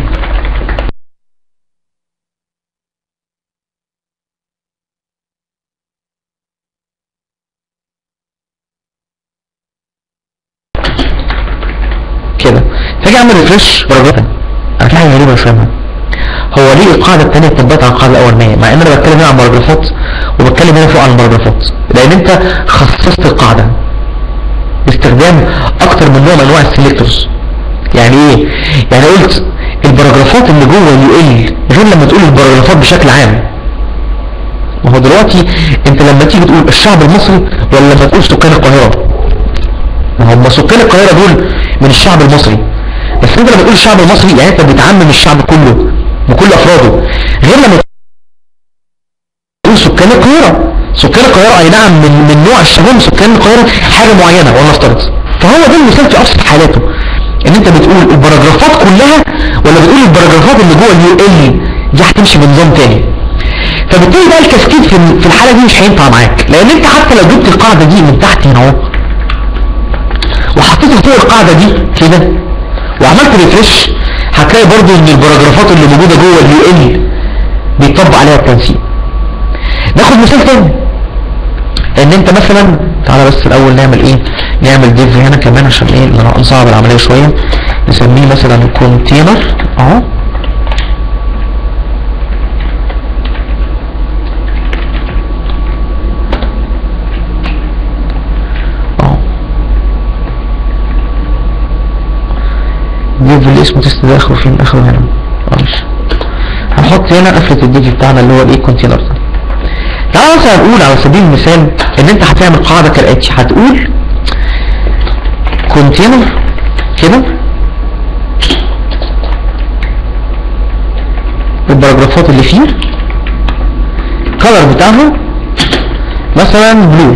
كده فاجي اعمل ريفرش باراجراف انا في حاجه غريبه مش فاهمها هو ليه القاعده الثانيه اتطبقت على القاعده الاولانيه مع ان انا بتكلم هنا عن باراجرافات وبتكلم هنا فوق عن الباراجرافات لان انت خصصت القاعده باستخدام اكتر من نوع من انواع السيلكتورز يعني ايه يعني قلت الباراجرافات اللي جوه اليو ال غير لما تقول الباراجرافات بشكل عام ما هو دلوقتي انت لما تيجي تقول الشعب المصري ولا لما تقول سكان القاهره ما هم سكان القاهره دول من الشعب المصري بس انت لما تقول الشعب المصري يعني انت بتعمم الشعب كله بكل افراده غير لما تقول سكان القاهره سكان القاهره اي نعم من من نوع الشباب سكان القاهره حاجه معينه ولا نفترض فهو ده المثال في ابسط حالاته ان انت بتقول الباراجرافات كلها ولا بتقول الباراجرافات اللي جوه اليو ال دي هتمشي بنظام تاني فبالتالي بقى الكاسكيد في في الحاله دي مش هينفع معاك لان انت حتى لو جبت القاعده دي من تحت هنا اهو وحطيتها فوق القاعده دي كده وعملت ريفرش هتلاقي برضو ان الباراجرافات اللي موجوده جوه اليو ال بيطبق عليها التنسيق ناخد مثال تاني ان انت مثلا تعالى بس الاول نعمل ايه نعمل ديف هنا كمان عشان ايه نصعب العمليه شويه نسميه مثلا كونتينر اهو اهو ديف اللي اسمه تيست ده اخره فين اخره هنا معلش هنحط هنا قفله الديف بتاعنا اللي هو الايه كونتينر ده تعال مثلا نقول على سبيل المثال ان انت هتعمل قاعدة كالاتي هتقول كونتينر كده الباراجرافات اللي فيه الكلر بتاعها مثلا بلو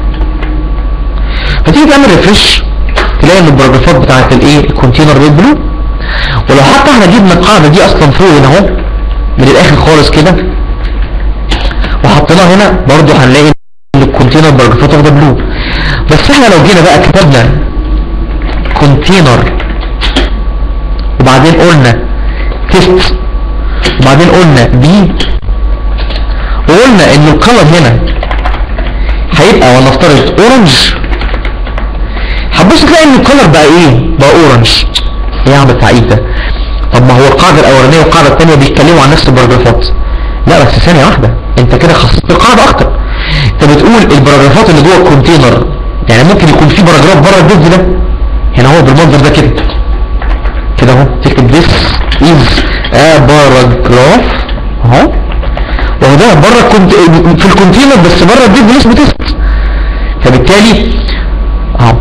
فتيجي تعمل ريفرش تلاقي ان الباراجرافات بتاعت الايه الكونتينر دي بلو ولو حتى احنا جبنا القاعدة دي اصلا فوق هنا اهو من الاخر خالص كده وحطيناها هنا برضو هنلاقي ان الكونتينر باراجرافات واخده بلو بس احنا لو جينا بقى كتبنا كونتينر وبعدين قلنا تيست وبعدين قلنا بي وقلنا ان الكلر هنا هيبقى ولنفترض اورنج هتبص تلاقي ان الكلر بقى ايه بقى اورنج ايه يا عم التعقيد ده طب ما هو القاعده الاولانيه والقاعده الثانيه بيتكلموا عن نفس الباراجرافات لا بس ثانيه واحده انت كده خصصت القاعده اكتر انت بتقول الباراجرافات اللي جوه الكونتينر يعني ممكن يكون في باراجراف بره الديف ده هنا هو بالمنظر ده كده كده اهو تكتب this is a paragraph اهو وهو ده بره الكونت... في الكونتينر بس بره الديف اللي اسمه تيست فبالتالي اهو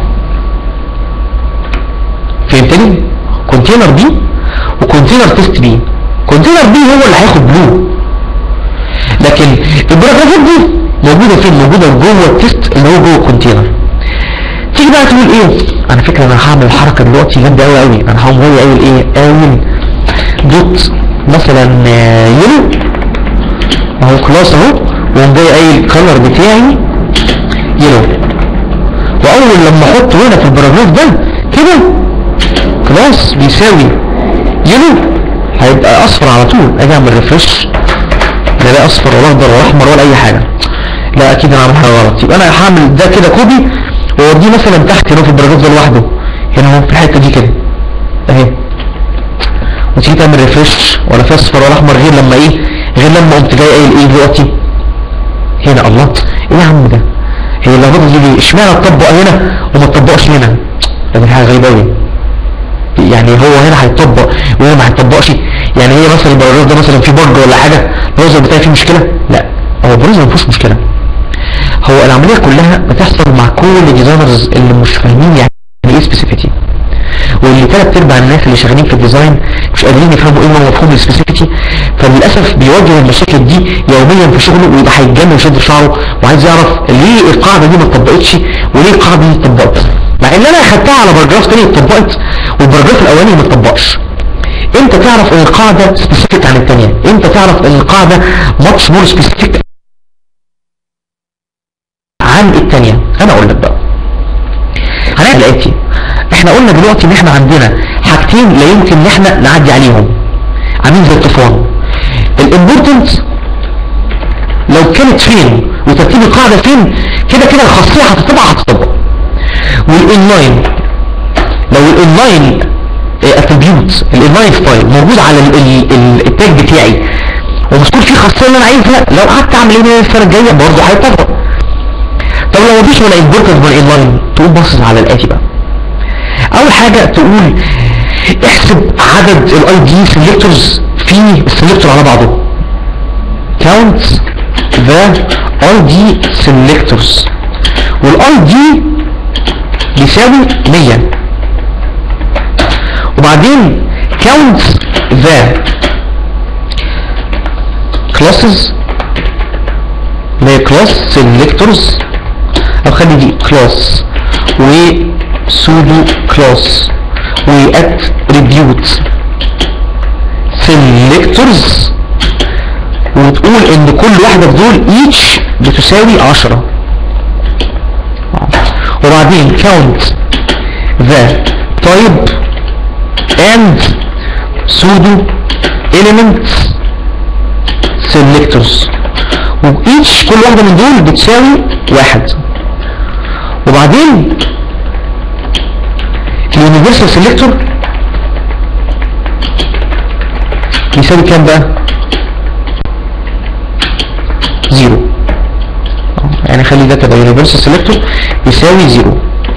فهمتني كونتينر بي وكونتينر تيست بي كونتينر بي هو اللي هياخد بلو لكن الباراجرافات دي موجوده فين موجوده جوه التيست اللي هو جوه الكونتينر تيجي بقى تقول ايه انا فكره انا هعمل حركه دلوقتي جامده قوي قوي انا هقوم جاي قايل ايه قايل دوت مثلا يلو اهو كلاس اهو واقوم جاي قايل الكلر بتاعي يلو واول لما احطه هنا في الباراجراف ده كده كلاس بيساوي يلو هيبقى اصفر على طول اجي اعمل ريفرش لا لا اصفر ولا اخضر ولا احمر ولا اي حاجه لا اكيد انا عامل حاجه غلط يبقى انا هعمل ده كده كوبي واوديه مثلا تحت هنا في البراجراف ده لوحده هنا اهو في الحته دي كده اهي وتيجي تعمل ريفرش ولا في اصفر ولا احمر غير لما ايه غير لما قمت جاي قايل ايه دلوقتي هنا الله ايه يا عم ده هي اللخبطه دي ليه اشمعنى تطبق هنا وما تطبقش هنا ده دي حاجه غريبه قوي يعني هو هنا هيطبق وهنا ما هيطبقش يعني هي مثلا البراجراف ده مثلا في بج ولا حاجه البراوزر بتاعي فيه مشكله لا هو البراوزر ما فيهوش مشكله هو العمليه كلها بتحصل مع كل الديزاينرز اللي مش فاهمين يعني ايه سبيسيفيتي واللي ثلاث ارباع الناس اللي شغالين في الديزاين مش قادرين يفهموا ايه هو مفهوم السبيسيفيتي فللاسف بيواجه المشاكل دي يوميا في شغله ويبقى هيتجنن ويشد في شعره وعايز يعرف ليه القاعده دي ما اتطبقتش وليه القاعده دي اتطبقت مع ان انا اخدتها على باراجراف تاني اتطبقت والباراجراف الاولاني ما اتطبقش امتى تعرف ان القاعده سبيسيفيك عن الثانيه امتى تعرف ان القاعده ماتش مور سبيسيفيك عن الثانيه انا اقول لك بقى هنعمل الاتي احنا قلنا دلوقتي ان احنا عندنا حاجتين لا يمكن ان احنا نعدي عليهم عاملين زي الطوفان الامبورتنت لو كانت فين وترتيب القاعده فين كده كده الخاصيه هتطبق هتطبق والانلاين لو الانلاين اتريبيوت الانلاين فايل موجود على ال- ال- ال- التاج بتاعي ومذكور فيه خاصيه اللي انا عايزها لو قعدت اعمل ايه السنه الجايه برضه هيطبق طب لو مفيش ولا امبورتنت ولا انلاين تقوم باصص على الاتي بقى اول حاجه تقول احسب عدد الاي دي سيلكتورز في السيلكتور على بعضه count the ID selectors والاي دي بيساوي 100 وبعدين count the classes اللي هي class selectors او خلي دي class و pseudo class و attribute selectors وتقول ان كل واحدة في دول each بتساوي 10 وبعدين count the type and pseudo elements selectors وeach كل واحدة من دول بتساوي واحد وبعدين اليونيفرسال سيلكتور يساوي كام بقى زيرو يعني خلي ده كده يونيفرسال سيلكتور يساوي زيرو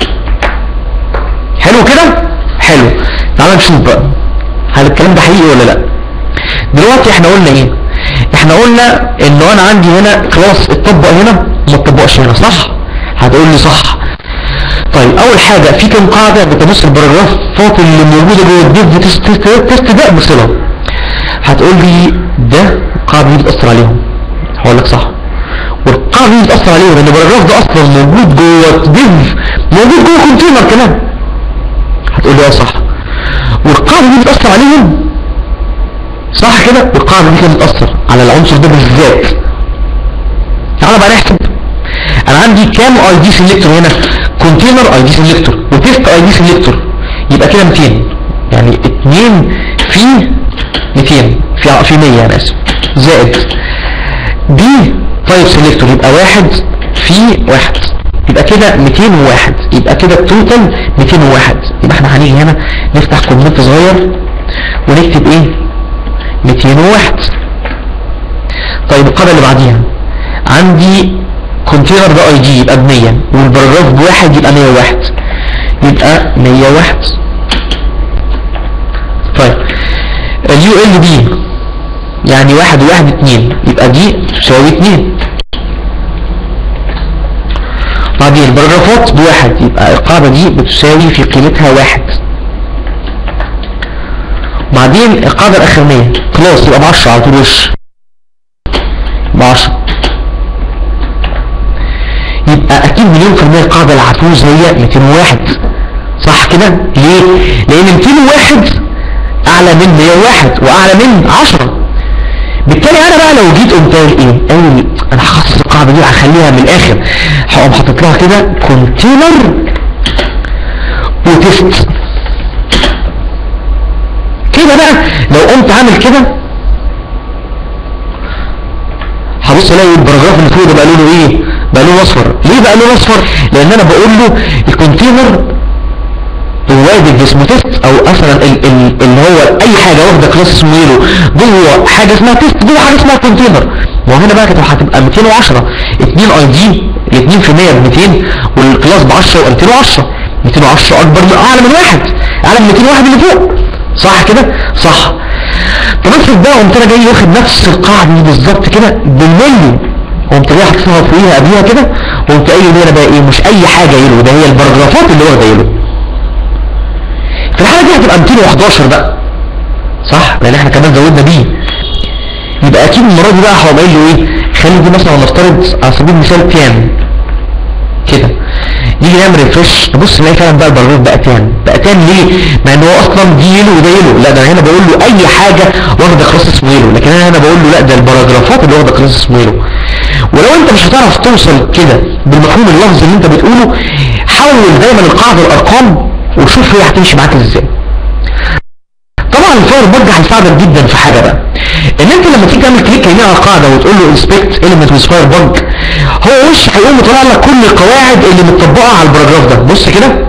حلو كده حلو تعال نشوف بقى هل الكلام ده حقيقي ولا لا دلوقتي احنا قلنا ايه احنا قلنا انه انا عندي هنا كلاس اتطبق هنا ما اتطبقش هنا صح هتقول لي صح طيب اول حاجه في كام قاعده بتبص الباراجرافات اللي موجوده جوه الديف تيست تيست ده بصله هتقول لي ده القاعده دي بتاثر عليهم هقول لك صح والقاعده دي بتاثر عليهم لان الباراجراف ده اصلا موجود جوه ديف موجود جوه كونتينر كمان هتقول لي اه صح والقاعده دي بتاثر عليهم صح كده والقاعده دي كانت بتاثر على العنصر ده بالذات تعالى بقى نحسب انا عندي كام اي دي سيلكتور هنا كونتينر اي دي سيلكتور وتيست اي دي سيلكتور يبقى كده 200 يعني 2 في 200 في في 100 انا اسف زائد دي تايب سيلكتور يبقى واحد في واحد يبقى كده 201 يبقى كده التوتال 201 يبقى احنا هنيجي هنا نفتح كومنت صغير ونكتب ايه 201 طيب القاعده اللي بعديها عندي كونتينر ده اي دي يبقى ب 100 والباراجراف بواحد يبقى 101 يبقى 101 طيب اليو ال دي يعني واحد وواحد اتنين يبقى دي تساوي اتنين بعدين الباراجرافات بواحد يبقى القاعدة دي بتساوي في قيمتها واحد بعدين القاعدة الأخرانية خلاص يبقى بعشرة على طول وش بعشرة يبقى أكيد مليون في المية القاعدة اللي هتفوز هي 201 صح كده؟ ليه؟ لأن 201 أعلى من 101 وأعلى من 10 بالتالي انا بقى لو جيت قمت قايل ايه قايل انا هخصص القاعده دي وهخليها من الاخر هقوم حاطط لها كده كونتينر وتيست لو قمت عامل كده هبص الاقي الباراجراف اللي فوق ده بقى لونه ايه بقى لونه اصفر ليه بقى لونه اصفر لان انا بقول له الكونتينر الوادج اسمه تيست او مثلا ال- ال- اللي هو اي حاجه واخده كلاس اسمه يلو جوه حاجه اسمها تيست جوه حاجه اسمها كونتينر ما هو هنا بقى كانت هتبقى 210 2 اي دي الاثنين في 100 ب 200 والكلاس ب 10 و 210 210 اكبر من اعلى من واحد اعلى من 201 اللي فوق صح كده صح طب افرض بقى قمت انا جاي واخد نفس القاعده دي بالظبط كده بالملي قمت جاي حاططها فوقيها قبليها كده وقمت قايل دي انا بقى ايه مش اي حاجه يلو ده هي الباراجرافات اللي واخده يلو في الحالة دي هتبقى 211 بقى صح لان احنا كمان زودنا بيه يبقى اكيد المرة دي بقى هقوم قايل له ايه خلي دي مثلا نفترض على سبيل المثال تان كده نيجي نعمل ريفرش نبص نلاقي فعلا بقى البراجراف بقى تان بقى تان ليه؟ مع ان هو اصلا دي يلو وده يلو لا ده انا هنا بقول له اي حاجه واخده كلاس اسمه يلو لكن انا هنا بقول له لا ده الباراجرافات اللي واخده كلاس اسمه يلو ولو انت مش هتعرف توصل كده بالمفهوم اللفظي اللي انت بتقوله حول دايما القاعده الارقام وشوف هي هتمشي معاك ازاي طبعا الفاير بج هيساعدك جدا في حاجه بقى ان انت لما تيجي تعمل كليك يمين على القاعده وتقول له انسبكت اليمنت ويز فاير بج هو وش هيقوم مطلع لك كل القواعد اللي متطبقه على الباراجراف ده بص كده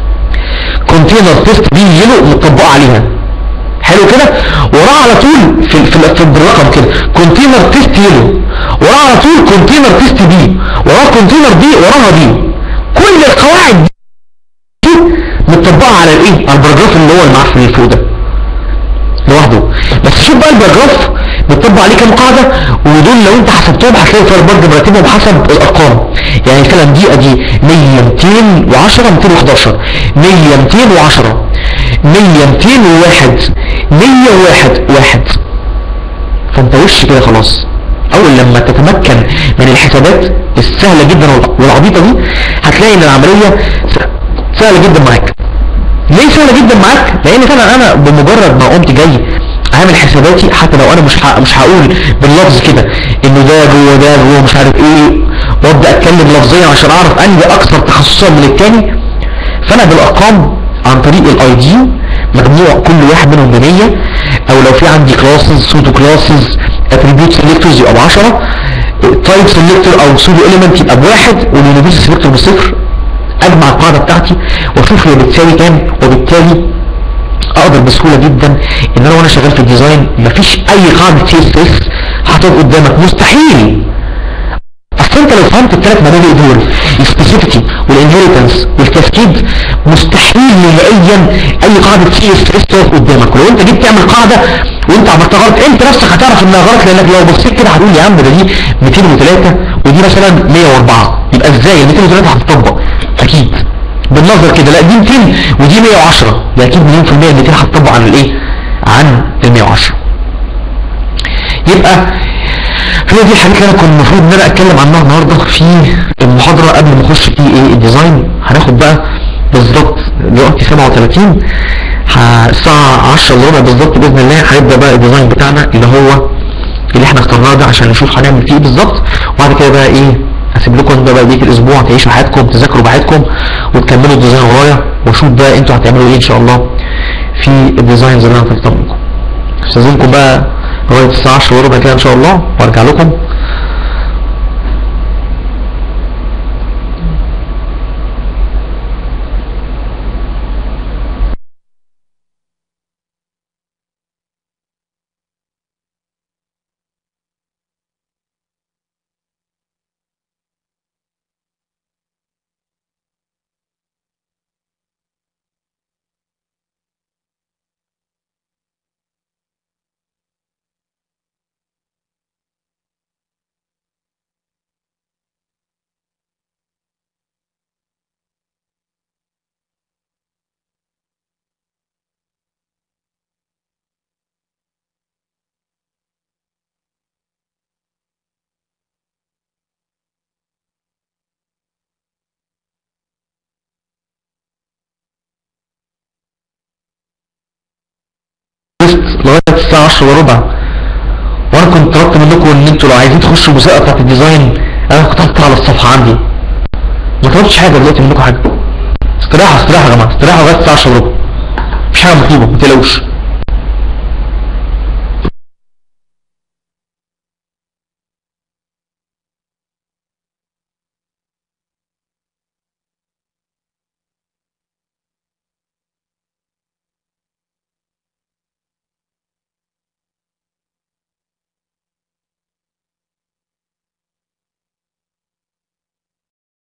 كونتينر تيست بي يلو متطبقه عليها حلو كده وراه على طول في في, في بالرقم كده كونتينر تيست يلو وراه على طول كونتينر تيست بي وراه كونتينر بي وراها بي كل القواعد دي متطبقه على الايه على الباراجراف اللي هو المعفن اللي فوق ده لوحده بس شوف بقى الباراجراف بتطبق عليه كام قاعده ودول لو انت حسبتهم هتلاقي الفاير برج مرتبهم حسب الارقام يعني مثلا دي ادي 100 210 211 100 210 100 201 101 1 فانت وش كده خلاص اول لما تتمكن من الحسابات السهله جدا والعبيطه دي هتلاقي ان العمليه سهله جدا معاك ليه سهله جدا معاك لان فعلا انا بمجرد ما قمت جاي عامل حساباتي حتى لو انا مش ح... مش هقول باللفظ كده انه ده جوه ده جوه مش عارف ايه وابدا اتكلم لفظيا عشان اعرف انهي اكثر تخصصا من التاني فانا بالارقام عن طريق الاي دي مجموع كل واحد منهم ب 100 او لو في عندي كلاسز سودو كلاسز اتريبيوت سيلكتورز يبقى ب 10 تايب سيلكتور او سودو اليمنت يبقى بواحد واليونيفرسال سيلكتور بصفر اجمع القاعده بتاعتي واشوف هي بتساوي كام وبالتالي اقدر بسهوله جدا ان انا وانا شغال في الديزاين مفيش اي قاعده سي اس اس هتقف قدامك مستحيل اصل انت لو فهمت الثلاث مبادئ دول السبيسيفيتي والانهيرتنس والكاسكيد مستحيل نهائيا اي قاعده سي اس اس تقف قدامك ولو انت جيت تعمل قاعده وانت عملتها غلط انت نفسك هتعرف انها غلط لانك لو بصيت كده هتقول يا عم ده دي 203 ودي مثلا 104 يبقى ازاي ال 203 هتطبق اكيد بالنظر كده لا دي 200 ودي 110 ده اكيد مليون في المية ال 200 هتطبق عن الايه عن ال 110 يبقى هي دي الحاجات اللي انا كنت المفروض ان انا اتكلم عنها النهارده في المحاضره قبل ما اخش في ايه الديزاين هناخد بقى بالظبط دلوقتي 37 ه- الساعه 10 الا ربع بالظبط باذن الله هنبدا بقى الديزاين بتاعنا اللي هو اللي احنا اخترناه ده عشان نشوف هنعمل فيه إيه بالظبط وبعد كده بقى ايه هسيب لكم بقى بقيه الاسبوع تعيشوا حياتكم تذاكروا براحتكم وتكملوا الديزاين ورايا واشوف بقى انتوا هتعملوا ايه ان شاء الله في الديزاينز اللي انا طلبتها منكم استاذنكم بقى لغايه الساعه 10 وربع كده ان شاء الله وارجع لكم لغايه الساعه 10 وربع وانا كنت طلبت منكم ان انتوا لو عايزين تخشوا المسابقه بتاعت الديزاين انا كنت حاططها على الصفحه عندي ما طلبتش حاجه دلوقتي منكم حاجه استراحه استراحه يا جماعه استراحه لغايه الساعه 10 وربع مش حاجه مطلوبه ما تقلقوش